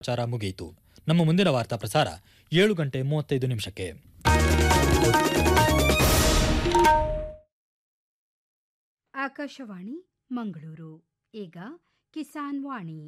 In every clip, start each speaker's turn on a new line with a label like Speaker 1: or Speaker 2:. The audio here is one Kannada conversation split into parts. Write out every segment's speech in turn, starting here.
Speaker 1: ಪ್ರಚಾರ ಮುಗಿಯಿತು ನಮ್ಮ ಮುಂದಿನ ವಾರ್ತಾ ಪ್ರಸಾರ ಏಳು ಗಂಟೆ ಮೂವತ್ತೈದು ನಿಮಿಷಕ್ಕೆ
Speaker 2: ಆಕಾಶವಾಣಿ ಮಂಗಳೂರು ಈಗ Kisan Vani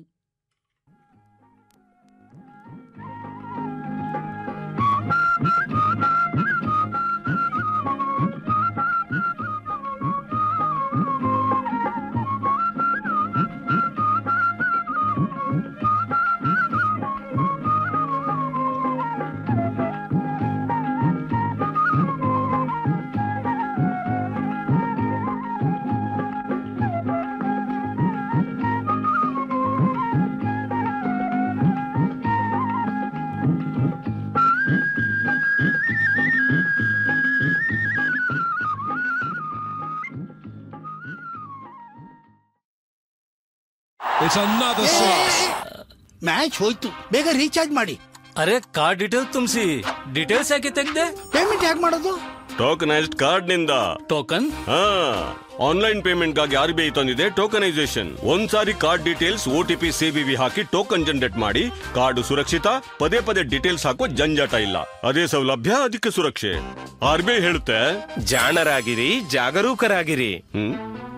Speaker 3: It's another six.
Speaker 4: Match ಹೋಯ್ತು ಬೇಗ ರೀಚಾರ್ಜ್ ಮಾಡಿ
Speaker 5: ಅರೆ ಕಾರ್ಡ್ ಡೀಟೇಲ್ ತುಂಬಿಸಿ ಡೀಟೇಲ್ಸ್ ಯಾಕೆ ತೆಗ್ದೆ
Speaker 4: ಪೇಮೆಂಟ್ ಹೇಗೆ ಮಾಡೋದು
Speaker 6: ಟೋಕನೈಸ್ಡ್ ಕಾರ್ಡ್ ನಿಂದ
Speaker 5: ಟೋಕನ್
Speaker 6: ಹಾ ಆನ್ಲೈನ್ ಪೇಮೆಂಟ್ ಗಾಗಿ ಆರ್ ಬಿ ಐ ತಂದಿದೆ ಟೋಕನೈಸೇಷನ್ ಒಂದ್ಸಾರಿ card details O T P CVV ಹಾಕಿ ಟೋಕನ್ ಜನರೇಟ್ ಮಾಡಿ ಕಾರ್ಡ್ ಸುರಕ್ಷಿತ ಪದೇ ಪದೇ ಡೀಟೇಲ್ಸ್ ಹಾಕೋ ಜಂಜಾಟ ಇಲ್ಲ ಅದೇ ಸೌಲಭ್ಯ ಅದಕ್ಕೆ ಸುರಕ್ಷೆ ಆರ್ ಬಿ ಐ ಹೇಳುತ್ತೆ
Speaker 7: ಜಾಣರಾಗಿರಿ ಜಾಗರೂಕರಾಗಿರಿ
Speaker 6: ಹ್ಮ್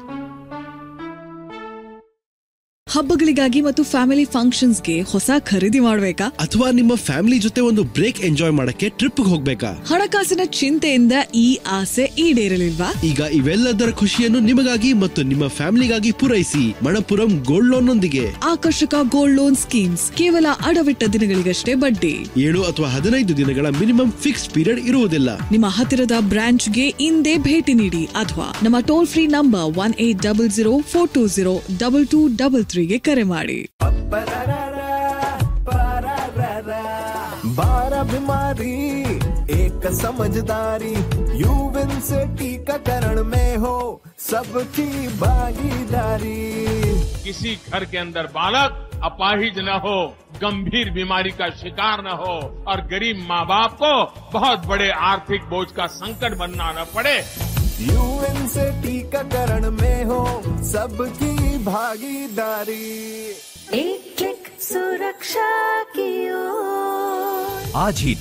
Speaker 8: ಹಬ್ಬಗಳಿಗಾಗಿ ಮತ್ತು ಫ್ಯಾಮಿಲಿ ಫಂಕ್ಷನ್ಸ್ಗೆ ಹೊಸ ಖರೀದಿ ಮಾಡ್ಬೇಕಾ
Speaker 3: ಅಥವಾ ನಿಮ್ಮ ಫ್ಯಾಮಿಲಿ ಜೊತೆ ಒಂದು ಬ್ರೇಕ್ ಎಂಜಾಯ್ ಮಾಡಕ್ಕೆ ಟ್ರಿಪ್ ಹೋಗ್ಬೇಕಾ
Speaker 8: ಹಣಕಾಸಿನ ಚಿಂತೆಯಿಂದ ಈ ಆಸೆ ಈಡೇರಲಿಲ್ವಾ
Speaker 3: ಈಗ ಇವೆಲ್ಲದರ ಖುಷಿಯನ್ನು ನಿಮಗಾಗಿ ಮತ್ತು ನಿಮ್ಮ ಫ್ಯಾಮಿಲಿಗಾಗಿ ಪೂರೈಸಿ ಮಣಪುರಂ ಗೋಲ್ಡ್ ಲೋನ್ ನೊಂದಿಗೆ
Speaker 8: ಆಕರ್ಷಕ ಗೋಲ್ಡ್ ಲೋನ್ ಸ್ಕೀಮ್ಸ್ ಕೇವಲ ಅಡವಿಟ್ಟ ದಿನಗಳಿಗಷ್ಟೇ ಬಡ್ಡಿ
Speaker 3: ಏಳು ಅಥವಾ ಹದಿನೈದು ದಿನಗಳ ಮಿನಿಮಮ್ ಫಿಕ್ಸ್ ಪೀರಿಯಡ್ ಇರುವುದಿಲ್ಲ
Speaker 8: ನಿಮ್ಮ ಹತ್ತಿರದ ಬ್ರಾಂಚ್ಗೆ ಇಂದೇ ಭೇಟಿ ನೀಡಿ ಅಥವಾ ನಮ್ಮ toll free number one eight double zero four two zero double two double ತ್ರೀಗೆ ಕರೆ ಮಾಡಿ
Speaker 9: बारह बीमारी एक समझदारी यूविन से टीकाकरण में हो सबकी भागीदारी
Speaker 10: किसी घर के अंदर बालक अपाहिज न हो गंभीर बीमारी का शिकार न हो और गरीब माँ बाप को बहुत बड़े आर्थिक बोझ का संकट बनना न पड़े
Speaker 9: यूएन से टीकाकरण में हो सबकी भागीदारी
Speaker 11: एक क्लिक सुरक्षा की ओर
Speaker 12: आज ही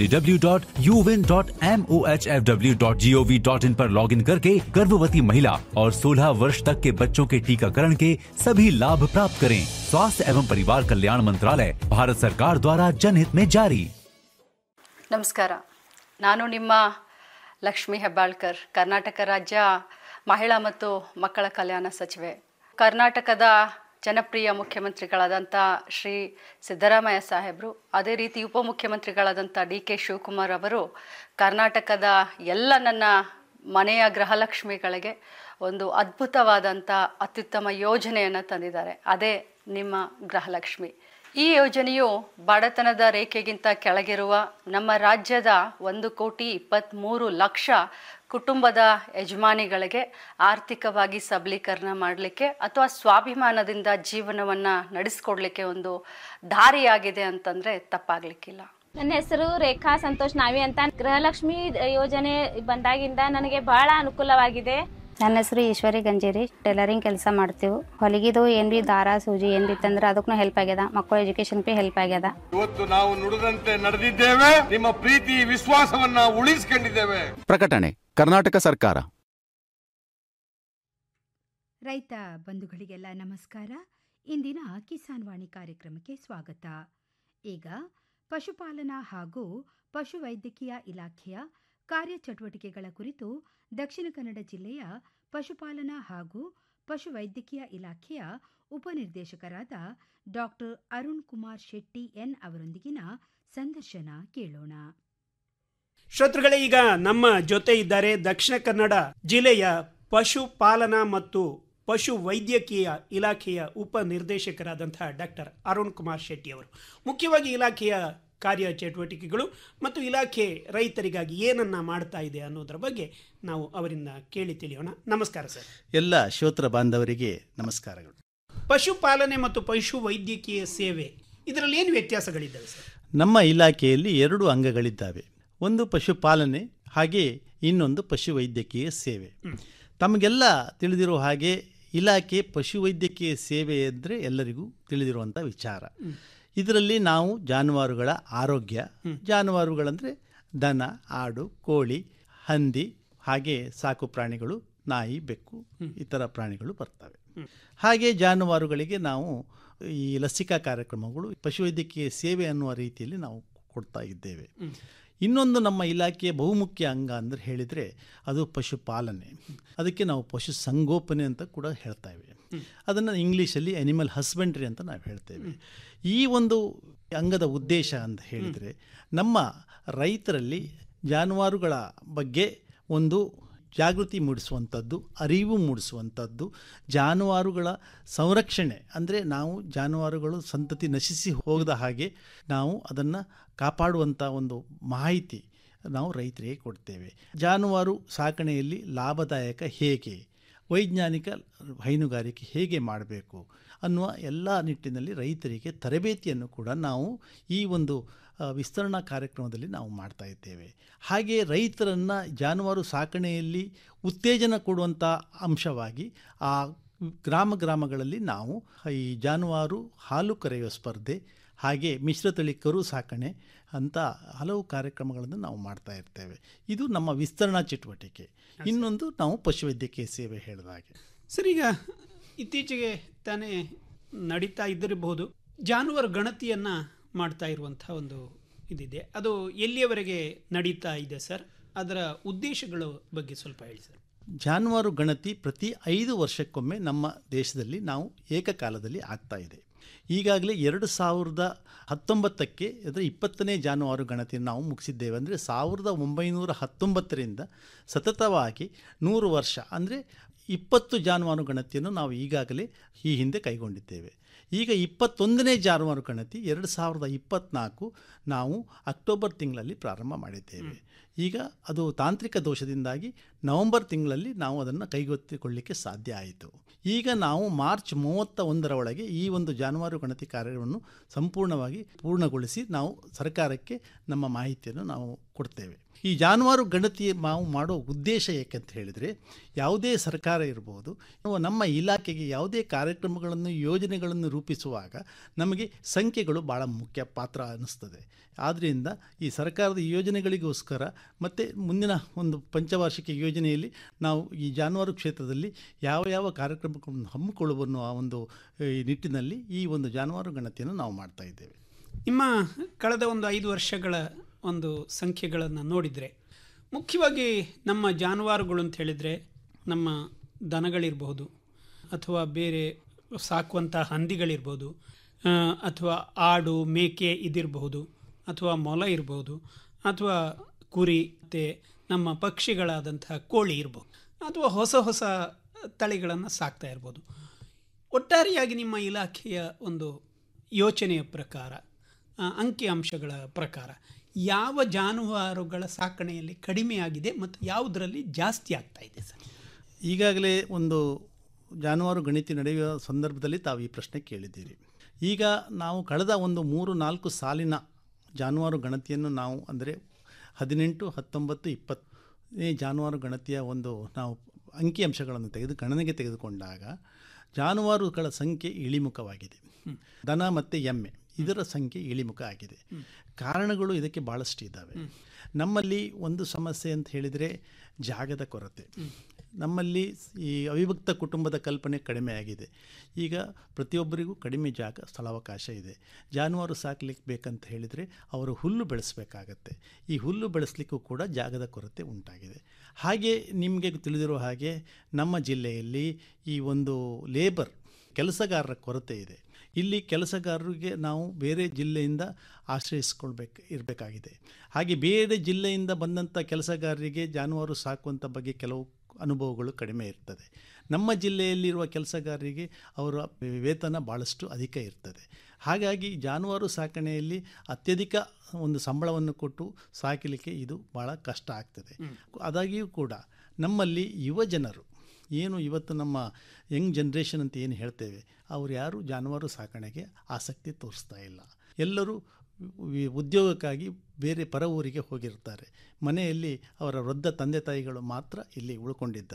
Speaker 12: www.uvin.mohfw.gov.in पर लॉगिन करके गर्भवती महिला और 16 वर्ष तक के बच्चों के टीकाकरण के सभी लाभ प्राप्त करें स्वास्थ्य एवं परिवार कल्याण मंत्रालय भारत सरकार द्वारा जनहित में जारी
Speaker 13: ನಮಸ್ಕಾರ ನಾನು ನಿಮ್ಮ ಲಕ್ಷ್ಮಿ ಹೆಬ್ಬಾಳ್ಕರ್ ಕರ್ನಾಟಕ ರಾಜ್ಯ ಮಹಿಳಾ ಮತ್ತು ಮಕ್ಕಳ ಕಲ್ಯಾಣ ಸಚಿವೆ ಕರ್ನಾಟಕದ ಜನಪ್ರಿಯ ಮುಖ್ಯಮಂತ್ರಿಗಳಾದಂಥ ಶ್ರೀ ಸಿದ್ದರಾಮಯ್ಯ ಸಾಹೇಬರು ಅದೇ ರೀತಿ ಉಪಮುಖ್ಯಮಂತ್ರಿಗಳಾದಂಥ ಡಿ ಕೆ ಶಿವಕುಮಾರ್ ಅವರು ಕರ್ನಾಟಕದ ಎಲ್ಲ ನನ್ನ ಮನೆಯ ಗೃಹಲಕ್ಷ್ಮಿಗಳಿಗೆ ಒಂದು ಅದ್ಭುತವಾದಂಥ ಅತ್ಯುತ್ತಮ ಯೋಜನೆಯನ್ನು ತಂದಿದ್ದಾರೆ ಅದೇ ನಿಮ್ಮ ಗೃಹಲಕ್ಷ್ಮಿ ಈ ಯೋಜನೆಯು ಬಡತನದ ರೇಖೆಗಿಂತ ಕೆಳಗಿರುವ ನಮ್ಮ ರಾಜ್ಯದ ಒಂದು ಕೋಟಿ ಇಪ್ಪತ್ತ್ಮೂರು ಲಕ್ಷ ಕುಟುಂಬದ ಯಜಮಾನಿಗಳಿಗೆ ಆರ್ಥಿಕವಾಗಿ ಸಬಲೀಕರಣ ಮಾಡಲಿಕ್ಕೆ ಅಥವಾ ಸ್ವಾಭಿಮಾನದಿಂದ ಜೀವನವನ್ನು ನಡೆಸ್ಕೊಡ್ಲಿಕ್ಕೆ ಒಂದು ದಾರಿಯಾಗಿದೆ ಅಂತಂದರೆ ತಪ್ಪಾಗಲಿಕ್ಕಿಲ್ಲ
Speaker 14: ನನ್ನ ಹೆಸರು ರೇಖಾ ಸಂತೋಷ್ ನಾವಿ ಅಂತ ಗೃಹಲಕ್ಷ್ಮಿ ಯೋಜನೆ ಬಂದಾಗಿಂದ ನನಗೆ ಬಹಳ ಅನುಕೂಲವಾಗಿದೆ
Speaker 15: ನನ್ನ ಹೆಸರು ಈಶ್ವರಿ ಗಂಜೇರಿ ಟೈಲರಿಂಗ್ ಕೆಲಸ ಮಾಡ್ತೀವಿ ಹೊಲಿಗಿದು ಏನ್ ಬಿ ದಾರ ಸೂಜಿ ಏನ್ ಬಿ ತಂದ್ರೆ ಅದಕ್ಕೂ ಹೆಲ್ಪ್ ಆಗ್ಯದ ಮಕ್ಕಳ ಎಜುಕೇಶನ್ ಬಿ ಹೆಲ್ಪ್ ಆಗ್ಯದ
Speaker 10: ಇವತ್ತು ನಾವು ನುಡಿದಂತೆ ನಡೆದಿದ್ದೇವೆ ನಿಮ್ಮ ಪ್ರೀತಿ ವಿಶ್ವಾಸವನ್ನ ಉಳಿಸಿಕೊಂಡಿದ್ದೇವೆ
Speaker 16: ಪ್ರಕಟಣೆ ಕರ್ನಾಟಕ ಸರ್ಕಾರ
Speaker 2: ರೈತ ಬಂಧುಗಳಿಗೆಲ್ಲ ನಮಸ್ಕಾರ ಇಂದಿನ ಕಿಸಾನ್ ವಾಣಿ ಕಾರ್ಯಕ್ರಮಕ್ಕೆ ಸ್ವಾಗತ ಈಗ ಪಶುಪಾಲನಾ ಹಾಗೂ ಪಶುವೈದ್ಯಕೀಯ ಇಲಾಖೆಯ ಕಾರ್ಯಚಟುವಟಿಕೆಗಳ ಕುರಿತು ದಕ್ಷಿಣ ಕನ್ನಡ ಜಿಲ್ಲೆಯ ಪಶುಪಾಲನಾ ಹಾಗೂ ಪಶುವೈದ್ಯಕೀಯ ಇಲಾಖೆಯ ಉಪನಿರ್ದೇಶಕರಾದ ಡಾಕ್ಟರ್ ಅರುಣ್ ಕುಮಾರ್ ಶೆಟ್ಟಿ ಎನ್ ಅವರೊಂದಿಗಿನ ಸಂದರ್ಶನ ಕೇಳೋಣ
Speaker 17: ಶ್ರೋತೃಗಳೇ ಈಗ ನಮ್ಮ ಜೊತೆ ಇದ್ದಾರೆ ದಕ್ಷಿಣ ಕನ್ನಡ ಜಿಲ್ಲೆಯ ಪಶುಪಾಲನಾ ಮತ್ತು ಪಶು ವೈದ್ಯಕೀಯ ಇಲಾಖೆಯ ಉಪನಿರ್ದೇಶಕರಾದಂತಹ ಡಾಕ್ಟರ್ ಅರುಣ್ ಕುಮಾರ್ ಶೆಟ್ಟಿ ಅವರು ಮುಖ್ಯವಾಗಿ ಇಲಾಖೆಯ ಕಾರ್ಯ ಚಟುವಟಿಕೆಗಳು ಮತ್ತು ಇಲಾಖೆ ರೈತರಿಗಾಗಿ ಏನನ್ನ ಮಾಡ್ತಾ ಇದೆ ಅನ್ನೋದರ ಬಗ್ಗೆ ನಾವು ಅವರಿಂದ ಕೇಳಿ ತಿಳಿಯೋಣ ನಮಸ್ಕಾರ ಸರ್
Speaker 18: ಎಲ್ಲ ಶ್ರೋತ್ರ ಬಾಂಧವರಿಗೆ ನಮಸ್ಕಾರಗಳು
Speaker 17: ಪಶುಪಾಲನೆ ಮತ್ತು ಪಶು ವೈದ್ಯಕೀಯ ಸೇವೆ ಇದರಲ್ಲಿ ಏನು ವ್ಯತ್ಯಾಸಗಳಿದ್ದಾವೆ ಸರ್
Speaker 18: ನಮ್ಮ ಇಲಾಖೆಯಲ್ಲಿ ಎರಡು ಅಂಗಗಳಿದ್ದಾವೆ ಒಂದು ಪಶುಪಾಲನೆ ಹಾಗೆ ಇನ್ನೊಂದು ಪಶುವೈದ್ಯಕೀಯ ಸೇವೆ ತಮಗೆಲ್ಲ ತಿಳಿದಿರೋ ಹಾಗೆ ಇಲಾಖೆ ಪಶುವೈದ್ಯಕೀಯ ಸೇವೆ ಅಂದರೆ ಎಲ್ಲರಿಗೂ ತಿಳಿದಿರುವಂಥ ವಿಚಾರ ಇದರಲ್ಲಿ ನಾವು ಜಾನುವಾರುಗಳ ಆರೋಗ್ಯ ಜಾನುವಾರುಗಳಂದರೆ ದನ ಆಡು ಕೋಳಿ ಹಂದಿ ಹಾಗೆ ಸಾಕು ಪ್ರಾಣಿಗಳು ನಾಯಿ ಬೆಕ್ಕು ಇತರ ಪ್ರಾಣಿಗಳು ಬರ್ತವೆ ಹಾಗೆ ಜಾನುವಾರುಗಳಿಗೆ ನಾವು ಈ ಲಸಿಕಾ ಕಾರ್ಯಕ್ರಮಗಳು ಪಶುವೈದ್ಯಕೀಯ ಸೇವೆ ಅನ್ನುವ ರೀತಿಯಲ್ಲಿ ನಾವು ಕೊಡ್ತಾ ಇದ್ದೇವೆ ಇನ್ನೊಂದು ನಮ್ಮ ಇಲಾಖೆಯ ಬಹುಮುಖ್ಯ ಅಂಗ ಅಂದರೆ ಹೇಳಿದರೆ ಅದು ಪಶುಪಾಲನೆ ಅದಕ್ಕೆ ನಾವು ಪಶು ಸಂಗೋಪನೆ ಅಂತ ಕೂಡ ಹೇಳ್ತೇವೆ ಅದನ್ನು ಇಂಗ್ಲೀಷಲ್ಲಿ ಅನಿಮಲ್ ಹಸ್ಬೆಂಡ್ರಿ ಅಂತ ನಾವು ಹೇಳ್ತೇವೆ ಈ ಒಂದು ಅಂಗದ ಉದ್ದೇಶ ಅಂತ ಹೇಳಿದರೆ ನಮ್ಮ ರೈತರಲ್ಲಿ ಜಾನುವಾರುಗಳ ಬಗ್ಗೆ ಒಂದು ಜಾಗೃತಿ ಮೂಡಿಸುವಂಥದ್ದು ಅರಿವು ಮೂಡಿಸುವಂಥದ್ದು ಜಾನುವಾರುಗಳ ಸಂರಕ್ಷಣೆ ಅಂದರೆ ನಾವು ಜಾನುವಾರುಗಳು ಸಂತತಿ ನಶಿಸಿ ಹೋಗದ ಹಾಗೆ ನಾವು ಅದನ್ನು ಕಾಪಾಡುವಂಥ ಒಂದು ಮಾಹಿತಿ ನಾವು ರೈತರಿಗೆ ಕೊಡ್ತೇವೆ ಜಾನುವಾರು ಸಾಕಣೆಯಲ್ಲಿ ಲಾಭದಾಯಕ ಹೇಗೆ ವೈಜ್ಞಾನಿಕ ಹೈನುಗಾರಿಕೆ ಹೇಗೆ ಮಾಡಬೇಕು ಅನ್ನುವ ಎಲ್ಲ ನಿಟ್ಟಿನಲ್ಲಿ ರೈತರಿಗೆ ತರಬೇತಿಯನ್ನು ಕೂಡ ನಾವು ಈ ಒಂದು ಆ, ವಿಸ್ತರಣಾ ಕಾರ್ಯಕ್ರಮದಲ್ಲಿ ನಾವು ಮಾಡ್ತಾ ಇದ್ದೇವೆ ಹಾಗೆ ರೈತರನ್ನು ಜಾನುವಾರು ಸಾಕಣೆಯಲ್ಲಿ ಉತ್ತೇಜನ ಕೊಡುವಂಥ ಅಂಶವಾಗಿ ಆ ಗ್ರಾಮ ಗ್ರಾಮಗಳಲ್ಲಿ ನಾವು ಈ ಜಾನುವಾರು ಹಾಲು ಕರೆಯುವ ಸ್ಪರ್ಧೆ ಹಾಗೆ ಮಿಶ್ರತಳಿ ಕರು ಸಾಕಣೆ ಅಂತ ಹಲವು ಕಾರ್ಯಕ್ರಮಗಳನ್ನು ನಾವು ಮಾಡ್ತಾ ಇರ್ತೇವೆ ಇದು ನಮ್ಮ ವಿಸ್ತರಣಾ ಚಟುವಟಿಕೆ ಇನ್ನೊಂದು ನಾವು ಪಶುವೈದ್ಯಕೀಯ ಸೇವೆ ಹೇಳಿದ ಹಾಗೆ
Speaker 17: ಸರ್ ಈಗ ಇತ್ತೀಚೆಗೆ ತಾನೇ ನಡೀತಾ ಇದ್ದಿರಬಹುದು ಜಾನುವಾರು ಗಣತಿಯನ್ನ ಮಾಡ್ತಾ ಇರುವಂಥ ಒಂದು ಇದಿದೆ ಅದು ಎಲ್ಲಿಯವರೆಗೆ ನಡೀತಾ ಇದೆ ಸರ್ ಅದರ ಉದ್ದೇಶಗಳ ಬಗ್ಗೆ ಸ್ವಲ್ಪ ಹೇಳಿ ಸರ್
Speaker 18: ಜಾನುವಾರು ಗಣತಿ ಪ್ರತಿ ಐದು ವರ್ಷಕ್ಕೊಮ್ಮೆ ನಮ್ಮ ದೇಶದಲ್ಲಿ ನಾವು ಏಕಕಾಲದಲ್ಲಿ ಆಗ್ತಾ ಇದೆ ಈಗಾಗಲೇ ಎರಡು ಸಾವಿರದ ಹತ್ತೊಂಬತ್ತಕ್ಕೆ ಅಂದರೆ ಇಪ್ಪತ್ತನೇ ಜಾನುವಾರು ಗಣತಿಯನ್ನು ನಾವು ಮುಗಿಸಿದ್ದೇವೆ ಅಂದರೆ ಸಾವಿರದ ಒಂಬೈನೂರ ಹತ್ತೊಂಬತ್ತರಿಂದ ಸತತವಾಗಿ ನೂರು ವರ್ಷ ಅಂದರೆ ಇಪ್ಪತ್ತು ಜಾನುವಾರು ಗಣತಿಯನ್ನು ನಾವು ಈಗಾಗಲೇ ಈ ಹಿಂದೆ ಕೈಗೊಂಡಿದ್ದೇವೆ ಈಗ ಇಪ್ಪತ್ತೊಂದನೇ ಜಾನುವಾರು ಗಣತಿ ಎರಡು ಸಾವಿರದ ಇಪ್ಪತ್ತ್ನಾಲ್ಕು ನಾವು ಅಕ್ಟೋಬರ್ ತಿಂಗಳಲ್ಲಿ ಪ್ರಾರಂಭ ಮಾಡಿದ್ದೇವೆ ಈಗ ಅದು ತಾಂತ್ರಿಕ ದೋಷದಿಂದಾಗಿ ನವೆಂಬರ್ ತಿಂಗಳಲ್ಲಿ ನಾವು ಅದನ್ನು ಕೈಗೆತ್ತಿಕೊಳ್ಳಿಕ್ಕೆ ಸಾಧ್ಯ ಆಯಿತು ಈಗ ನಾವು ಮಾರ್ಚ್ ಮೂವತ್ತ ಒಂದರ ಒಳಗೆ ಈ ಒಂದು ಜಾನುವಾರು ಗಣತಿ ಕಾರ್ಯವನ್ನು ಸಂಪೂರ್ಣವಾಗಿ ಪೂರ್ಣಗೊಳಿಸಿ ನಾವು ಸರ್ಕಾರಕ್ಕೆ ನಮ್ಮ ಮಾಹಿತಿಯನ್ನು ನಾವು ಕೊಡ್ತೇವೆ ಈ ಜಾನುವಾರು ಗಣತಿ ನಾವು ಮಾಡೋ ಉದ್ದೇಶ ಏಕೆಂತ ಹೇಳಿದರೆ ಯಾವುದೇ ಸರ್ಕಾರ ಇರ್ಬೋದು ಅಥವಾ ನಮ್ಮ ಇಲಾಖೆಗೆ ಯಾವುದೇ ಕಾರ್ಯಕ್ರಮಗಳನ್ನು ಯೋಜನೆಗಳನ್ನು ರೂಪಿಸುವಾಗ ನಮಗೆ ಸಂಖ್ಯೆಗಳು ಭಾಳ ಮುಖ್ಯ ಪಾತ್ರ ಅನ್ನಿಸ್ತದೆ ಆದ್ದರಿಂದ ಈ ಸರ್ಕಾರದ ಯೋಜನೆಗಳಿಗೋಸ್ಕರ ಮತ್ತು ಮುಂದಿನ ಒಂದು ಪಂಚವಾರ್ಷಿಕ ಯೋಜನೆಯಲ್ಲಿ ನಾವು ಈ ಜಾನುವಾರು ಕ್ಷೇತ್ರದಲ್ಲಿ ಯಾವ ಯಾವ ಕಾರ್ಯಕ್ರಮಗಳನ್ನು ಹಮ್ಮಿಕೊಳ್ಳುವ ಅನ್ನುವ ಒಂದು ಈ ನಿಟ್ಟಿನಲ್ಲಿ ಈ ಒಂದು ಜಾನುವಾರು ಗಣತಿಯನ್ನು ನಾವು ಮಾಡ್ತಾ ಇದ್ದೇವೆ
Speaker 17: ನಿಮ್ಮ ಕಳೆದ ಒಂದು ಐದು ವರ್ಷಗಳ ಒಂದು ಸಂಖ್ಯೆಗಳನ್ನು ನೋಡಿದರೆ ಮುಖ್ಯವಾಗಿ ನಮ್ಮ ಜಾನುವಾರುಗಳು ಅಂತ ಹೇಳಿದರೆ ನಮ್ಮ ದನಗಳಿರಬಹುದು ಅಥವಾ ಬೇರೆ ಸಾಕುವಂಥ ಹಂದಿಗಳಿರ್ಬೋದು ಆ, ಅಥವಾ ಆಡು ಮೇಕೆ ಇದಿರಬಹುದು ಅಥವಾ ಮೊಲ ಇರಬಹುದು ಅಥವಾ ಕುರಿ ಮತ್ತು ನಮ್ಮ ಪಕ್ಷಿಗಳಾದಂತಹ ಕೋಳಿ ಇರ್ಬೋದು ಅಥವಾ ಹೊಸ ಹೊಸ ತಳಿಗಳನ್ನು ಸಾಕ್ತಾ ಇರ್ಬೋದು ಒಟ್ಟಾರೆಯಾಗಿ ನಿಮ್ಮ ಇಲಾಖೆಯ ಒಂದು ಯೋಚನೆಯ ಪ್ರಕಾರ ಆ, ಅಂಕಿ ಅಂಶಗಳ ಪ್ರಕಾರ ಯಾವ ಜಾನುವಾರುಗಳ ಸಾಕಣೆಯಲ್ಲಿ ಕಡಿಮೆಯಾಗಿದೆ ಮತ್ತು ಯಾವುದರಲ್ಲಿ ಜಾಸ್ತಿ ಆಗ್ತಾ ಇದೆ ಸರ್
Speaker 18: ಈಗಾಗಲೇ ಒಂದು ಜಾನುವಾರು ಗಣತಿ ನಡೆಯುವ ಸಂದರ್ಭದಲ್ಲಿ ತಾವು ಈ ಪ್ರಶ್ನೆ ಕೇಳಿದ್ದೀರಿ ಈಗ ನಾವು ಕಳೆದ ಒಂದು ಮೂರು ನಾಲ್ಕು ಸಾಲಿನ ಜಾನುವಾರು ಗಣತಿಯನ್ನು ನಾವು ಅಂದರೆ ಹದಿನೆಂಟು ಹತ್ತೊಂಬತ್ತು ಇಪ್ಪತ್ತನೇ ಜಾನುವಾರು ಗಣತಿಯ ಒಂದು ನಾವು ಅಂಕಿಅಂಶಗಳನ್ನು ತೆಗೆದು ಗಣನೆಗೆ ತೆಗೆದುಕೊಂಡಾಗ ಜಾನುವಾರುಗಳ ಸಂಖ್ಯೆ ಇಳಿಮುಖವಾಗಿದೆ ದನ ಮತ್ತು ಎಮ್ಮೆ ಇದರ ಸಂಖ್ಯೆ ಇಳಿಮುಖ ಆಗಿದೆ ಕಾರಣಗಳು ಇದಕ್ಕೆ ಭಾಳಷ್ಟು ಇದ್ದಾವೆ ನಮ್ಮಲ್ಲಿ ಒಂದು ಸಮಸ್ಯೆ ಅಂತ ಹೇಳಿದರೆ ಜಾಗದ ಕೊರತೆ ನಮ್ಮಲ್ಲಿ ಈ ಅವಿಭಕ್ತ ಕುಟುಂಬದ ಕಲ್ಪನೆ ಕಡಿಮೆ ಆಗಿದೆ ಈಗ ಪ್ರತಿಯೊಬ್ಬರಿಗೂ ಕಡಿಮೆ ಜಾಗ ಸ್ಥಳಾವಕಾಶ ಇದೆ ಜಾನುವಾರು ಸಾಕಲಿಕ್ಕೆ ಬೇಕಂತ ಹೇಳಿದರೆ ಅವರು ಹುಲ್ಲು ಬೆಳೆಸಬೇಕಾಗತ್ತೆ ಈ ಹುಲ್ಲು ಬೆಳೆಸಲಿಕ್ಕೂ ಕೂಡ ಜಾಗದ ಕೊರತೆ ಉಂಟಾಗಿದೆ ಹಾಗೆ ನಿಮಗೆ ತಿಳಿದಿರೋ ಹಾಗೆ ನಮ್ಮ ಜಿಲ್ಲೆಯಲ್ಲಿ ಈ ಒಂದು ಲೇಬರ್ ಕೆಲಸಗಾರರ ಕೊರತೆ ಇದೆ ಇಲ್ಲಿ ಕೆಲಸಗಾರರಿಗೆ ನಾವು ಬೇರೆ ಜಿಲ್ಲೆಯಿಂದ ಆಶ್ರಯಿಸ್ಕೊಳ್ಬೇಕು ಇರಬೇಕಾಗಿದೆ ಹಾಗೆ ಬೇರೆ ಜಿಲ್ಲೆಯಿಂದ ಬಂದಂಥ ಕೆಲಸಗಾರರಿಗೆ ಜಾನುವಾರು ಸಾಕುವಂಥ ಬಗ್ಗೆ ಕೆಲವು ಅನುಭವಗಳು ಕಡಿಮೆ ಇರ್ತದೆ ನಮ್ಮ ಜಿಲ್ಲೆಯಲ್ಲಿರುವ ಕೆಲಸಗಾರರಿಗೆ ಅವರ ವೇತನ ಭಾಳಷ್ಟು ಅಧಿಕ ಇರ್ತದೆ ಹಾಗಾಗಿ ಜಾನುವಾರು ಸಾಕಣೆಯಲ್ಲಿ ಅತ್ಯಧಿಕ ಒಂದು ಸಂಬಳವನ್ನು ಕೊಟ್ಟು ಸಾಕಲಿಕ್ಕೆ ಇದು ಭಾಳ ಕಷ್ಟ ಆಗ್ತದೆ ಆದಾಗ್ಯೂ ಕೂಡ ನಮ್ಮಲ್ಲಿ ಯುವ ಜನರು ಏನು ಇವತ್ತು ನಮ್ಮ ಯಂಗ್ ಜನ್ರೇಷನ್ ಅಂತ ಏನು ಹೇಳ್ತೇವೆ ಅವರು ಯಾರು ಜಾನುವಾರು ಸಾಕಣೆಗೆ ಆಸಕ್ತಿ ತೋರಿಸ್ತಾ ಇಲ್ಲ ಎಲ್ಲರೂ ವಿ- ಉದ್ಯೋಗಕ್ಕಾಗಿ ಬೇರೆ ಪರ ಊರಿಗೆ ಹೋಗಿರ್ತಾರೆ ಮನೆಯಲ್ಲಿ ಅವರ ವೃದ್ಧ ತಂದೆ ತಾಯಿಗಳು ಮಾತ್ರ ಇಲ್ಲಿ ಉಳ್ಕೊಂಡಿದ್ದಾರೆ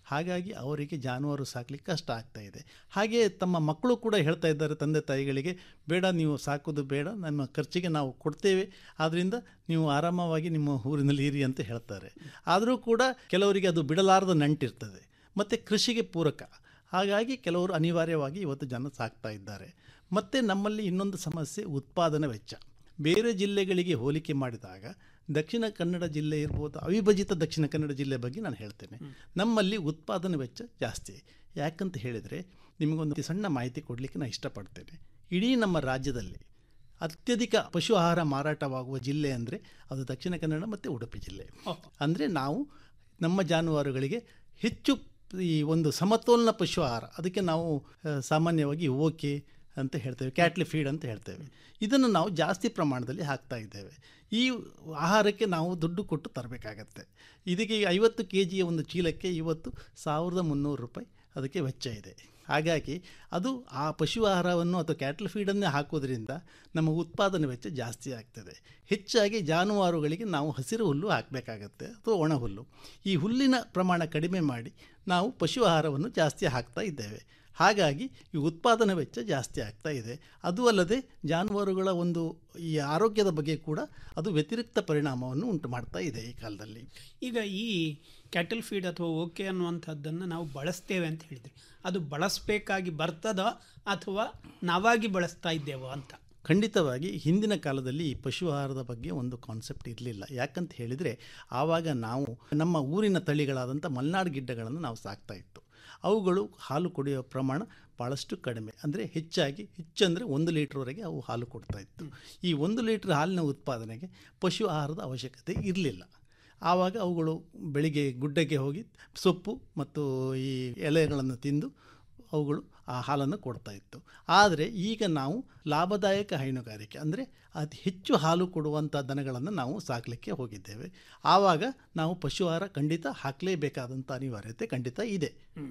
Speaker 18: ಹಾಗಾಗಿ ಅವರಿಗೆ ಜಾನುವಾರು ಸಾಕಲಿಕ್ಕೆ ಕಷ್ಟ ಆಗ್ತಾ ಇದೆ ಹಾಗೆ ತಮ್ಮ ಮಕ್ಕಳು ಕೂಡ ಹೇಳ್ತಾ ಇದ್ದಾರೆ ತಂದೆ ತಾಯಿಗಳಿಗೆ ಬೇಡ ನೀವು ಸಾಕೋದು ಬೇಡ ನಮ್ಮ ಖರ್ಚಿಗೆ ನಾವು ಕೊಡ್ತೇವೆ ಆದ್ದರಿಂದ ನೀವು ಆರಾಮವಾಗಿ ನಿಮ್ಮ ಊರಿನಲ್ಲಿ ಇರಿ ಅಂತ ಹೇಳ್ತಾರೆ ಆದರೂ ಕೂಡ ಕೆಲವರಿಗೆ ಅದು ಬಿಡಲಾರದ ನಂಟಿರ್ತದೆ ಮತ್ತು ಕೃಷಿಗೆ ಪೂರಕ ಹಾಗಾಗಿ ಕೆಲವರು ಅನಿವಾರ್ಯವಾಗಿ ಇವತ್ತು ಜನ ಸಾಕ್ತಾ ಇದ್ದಾರೆ ಮತ್ತು ನಮ್ಮಲ್ಲಿ ಇನ್ನೊಂದು ಸಮಸ್ಯೆ ಉತ್ಪಾದನಾ ವೆಚ್ಚ ಬೇರೆ ಜಿಲ್ಲೆಗಳಿಗೆ ಹೋಲಿಕೆ ಮಾಡಿದಾಗ ದಕ್ಷಿಣ ಕನ್ನಡ ಜಿಲ್ಲೆ ಇರ್ಬೋದು ಅವಿಭಜಿತ ದಕ್ಷಿಣ ಕನ್ನಡ ಜಿಲ್ಲೆ ಬಗ್ಗೆ ನಾನು ಹೇಳ್ತೇನೆ ನಮ್ಮಲ್ಲಿ ಉತ್ಪಾದನಾ ವೆಚ್ಚ ಜಾಸ್ತಿ ಯಾಕಂತ ಹೇಳಿದರೆ ನಿಮಗೊಂದು ಸಣ್ಣ ಮಾಹಿತಿ ಕೊಡಲಿಕ್ಕೆ ನಾನು ಇಷ್ಟಪಡ್ತೇನೆ ಇಡೀ ನಮ್ಮ ರಾಜ್ಯದಲ್ಲಿ ಅತ್ಯಧಿಕ ಪಶು ಆಹಾರ ಮಾರಾಟವಾಗುವ ಜಿಲ್ಲೆ ಅಂದರೆ ಅದು ದಕ್ಷಿಣ ಕನ್ನಡ ಮತ್ತು ಉಡುಪಿ ಜಿಲ್ಲೆ ಅಂದರೆ ನಾವು ನಮ್ಮ ಜಾನುವಾರುಗಳಿಗೆ ಹೆಚ್ಚು ಈ ಒಂದು ಸಮತೋಲನ ಪಶು ಆಹಾರ ಅದಕ್ಕೆ ನಾವು ಆ, ಸಾಮಾನ್ಯವಾಗಿ ಓಕೆ ಅಂತ ಹೇಳ್ತೇವೆ ಕ್ಯಾಟ್ಲಿ ಫೀಡ್ ಅಂತ ಹೇಳ್ತೇವೆ ಇದನ್ನು ನಾವು ಜಾಸ್ತಿ ಪ್ರಮಾಣದಲ್ಲಿ ಹಾಕ್ತಾ ಇದ್ದೇವೆ ಈ ಆಹಾರಕ್ಕೆ ನಾವು ದುಡ್ಡು ಕೊಟ್ಟು ತರಬೇಕಾಗತ್ತೆ ಇದಕ್ಕೆ ಈಗ ಐವತ್ತು ಕೆ ಜಿಯ ಒಂದು ಚೀಲಕ್ಕೆ ಇವತ್ತು ಸಾವಿರದ ಮುನ್ನೂರು ರೂಪಾಯಿ ಅದಕ್ಕೆ ವೆಚ್ಚ ಇದೆ ಹಾಗಾಗಿ ಅದು ಆ ಪಶು ಆಹಾರವನ್ನು ಅಥವಾ ಕ್ಯಾಟಲ್ ಫೀಡನ್ನೇ ಹಾಕೋದ್ರಿಂದ ನಮ್ಮ ಉತ್ಪಾದನೆ ವೆಚ್ಚ ಜಾಸ್ತಿ ಆಗ್ತದೆ ಹೆಚ್ಚಾಗಿ ಜಾನುವಾರುಗಳಿಗೆ ನಾವು ಹಸಿರು ಹುಲ್ಲು ಹಾಕಬೇಕಾಗತ್ತೆ ಅಥವಾ ಒಣ ಹುಲ್ಲು ಈ ಹುಲ್ಲಿನ ಪ್ರಮಾಣ ಕಡಿಮೆ ಮಾಡಿ ನಾವು ಪಶು ಆಹಾರವನ್ನು ಜಾಸ್ತಿ ಹಾಕ್ತಾ ಇದ್ದೇವೆ ಹಾಗಾಗಿ ಈ ಉತ್ಪಾದನಾ ವೆಚ್ಚ ಜಾಸ್ತಿ ಆಗ್ತಾ ಇದೆ ಅದು ಅಲ್ಲದೆ ಜಾನುವಾರುಗಳ ಒಂದು ಈ ಆರೋಗ್ಯದ ಬಗ್ಗೆ ಕೂಡ ಅದು ವ್ಯತಿರಿಕ್ತ ಪರಿಣಾಮವನ್ನು ಉಂಟು ಮಾಡ್ತಾ ಇದೆ ಈ ಕಾಲದಲ್ಲಿ
Speaker 17: ಈಗ ಈ ಕ್ಯಾಟಲ್ ಫೀಡ್ ಅಥವಾ ಓಕೆ ಅನ್ನುವಂಥದ್ದನ್ನು ನಾವು ಬಳಸ್ತೇವೆ ಅಂತ ಹೇಳಿದ್ರಿ ಅದು ಬಳಸಬೇಕಾಗಿ ಬರ್ತದೋ ಅಥವಾ ನಾವಾಗಿ ಬಳಸ್ತಾ ಇದ್ದೇವೋ ಅಂತ
Speaker 18: ಖಂಡಿತವಾಗಿ ಹಿಂದಿನ ಕಾಲದಲ್ಲಿ ಈ ಪಶು ಆಹಾರದ ಬಗ್ಗೆ ಒಂದು ಕಾನ್ಸೆಪ್ಟ್ ಇರಲಿಲ್ಲ ಯಾಕಂತ ಹೇಳಿದರೆ ಆವಾಗ ನಾವು ನಮ್ಮ ಊರಿನ ತಳಿಗಳಾದಂಥ ಮಲ್ನಾಡು ಗಿಡ್ಡಗಳನ್ನು ನಾವು ಸಾಕ್ತಾ ಇತ್ತು ಅವುಗಳು ಹಾಲು ಕುಡಿಯೋ ಪ್ರಮಾಣ ಭಾಳಷ್ಟು ಕಡಿಮೆ ಅಂದರೆ ಹೆಚ್ಚಾಗಿ ಹೆಚ್ಚಂದರೆ ಒಂದು ಲೀಟ್ರ್ವರೆಗೆ ಅವು ಹಾಲು ಕೊಡ್ತಾ ಇತ್ತು ಈ ಒಂದು ಲೀಟ್ರ್ ಹಾಲಿನ ಉತ್ಪಾದನೆಗೆ ಪಶು ಆಹಾರದ ಅವಶ್ಯಕತೆ ಇರಲಿಲ್ಲ ಆವಾಗ ಅವುಗಳು ಬೆಳಿಗ್ಗೆ ಗುಡ್ಡಕ್ಕೆ ಹೋಗಿ ಸೊಪ್ಪು ಮತ್ತು ಈ ಎಲೆಗಳನ್ನು ತಿಂದು ಅವುಗಳು ಆ ಹಾಲನ್ನು ಕೊಡ್ತಾ ಇತ್ತು ಆದರೆ ಈಗ ನಾವು ಲಾಭದಾಯಕ ಹೈನುಗಾರಿಕೆ ಅಂದರೆ ಅತಿ ಹೆಚ್ಚು ಹಾಲು ಕೊಡುವಂಥ ದನಗಳನ್ನು ನಾವು ಸಾಕಲಿಕ್ಕೆ ಹೋಗಿದ್ದೇವೆ ಆವಾಗ ನಾವು ಪಶು ಆಹಾರ ಖಂಡಿತ ಹಾಕಲೇಬೇಕಾದಂಥ ಅನಿವಾರ್ಯತೆ ಖಂಡಿತ ಇದೆ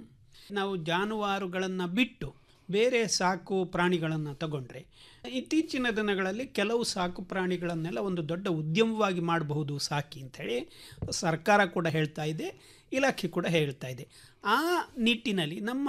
Speaker 17: ನಾವು ಜಾನುವಾರುಗಳನ್ನು ಬಿಟ್ಟು ಬೇರೆ ಸಾಕು ಪ್ರಾಣಿಗಳನ್ನು ತಗೊಂಡ್ರೆ ಇತ್ತೀಚಿನ ದಿನಗಳಲ್ಲಿ ಕೆಲವು ಸಾಕು ಪ್ರಾಣಿಗಳನ್ನೆಲ್ಲ ಒಂದು ದೊಡ್ಡ ಉದ್ಯಮವಾಗಿ ಮಾಡಬಹುದು ಸಾಕಿ ಅಂಥೇಳಿ ಸರ್ಕಾರ ಕೂಡ ಹೇಳ್ತಾ ಇದೆ ಇಲಾಖೆ ಕೂಡ ಹೇಳ್ತಾ ಇದೆ ಆ ನಿಟ್ಟಿನಲ್ಲಿ ನಮ್ಮ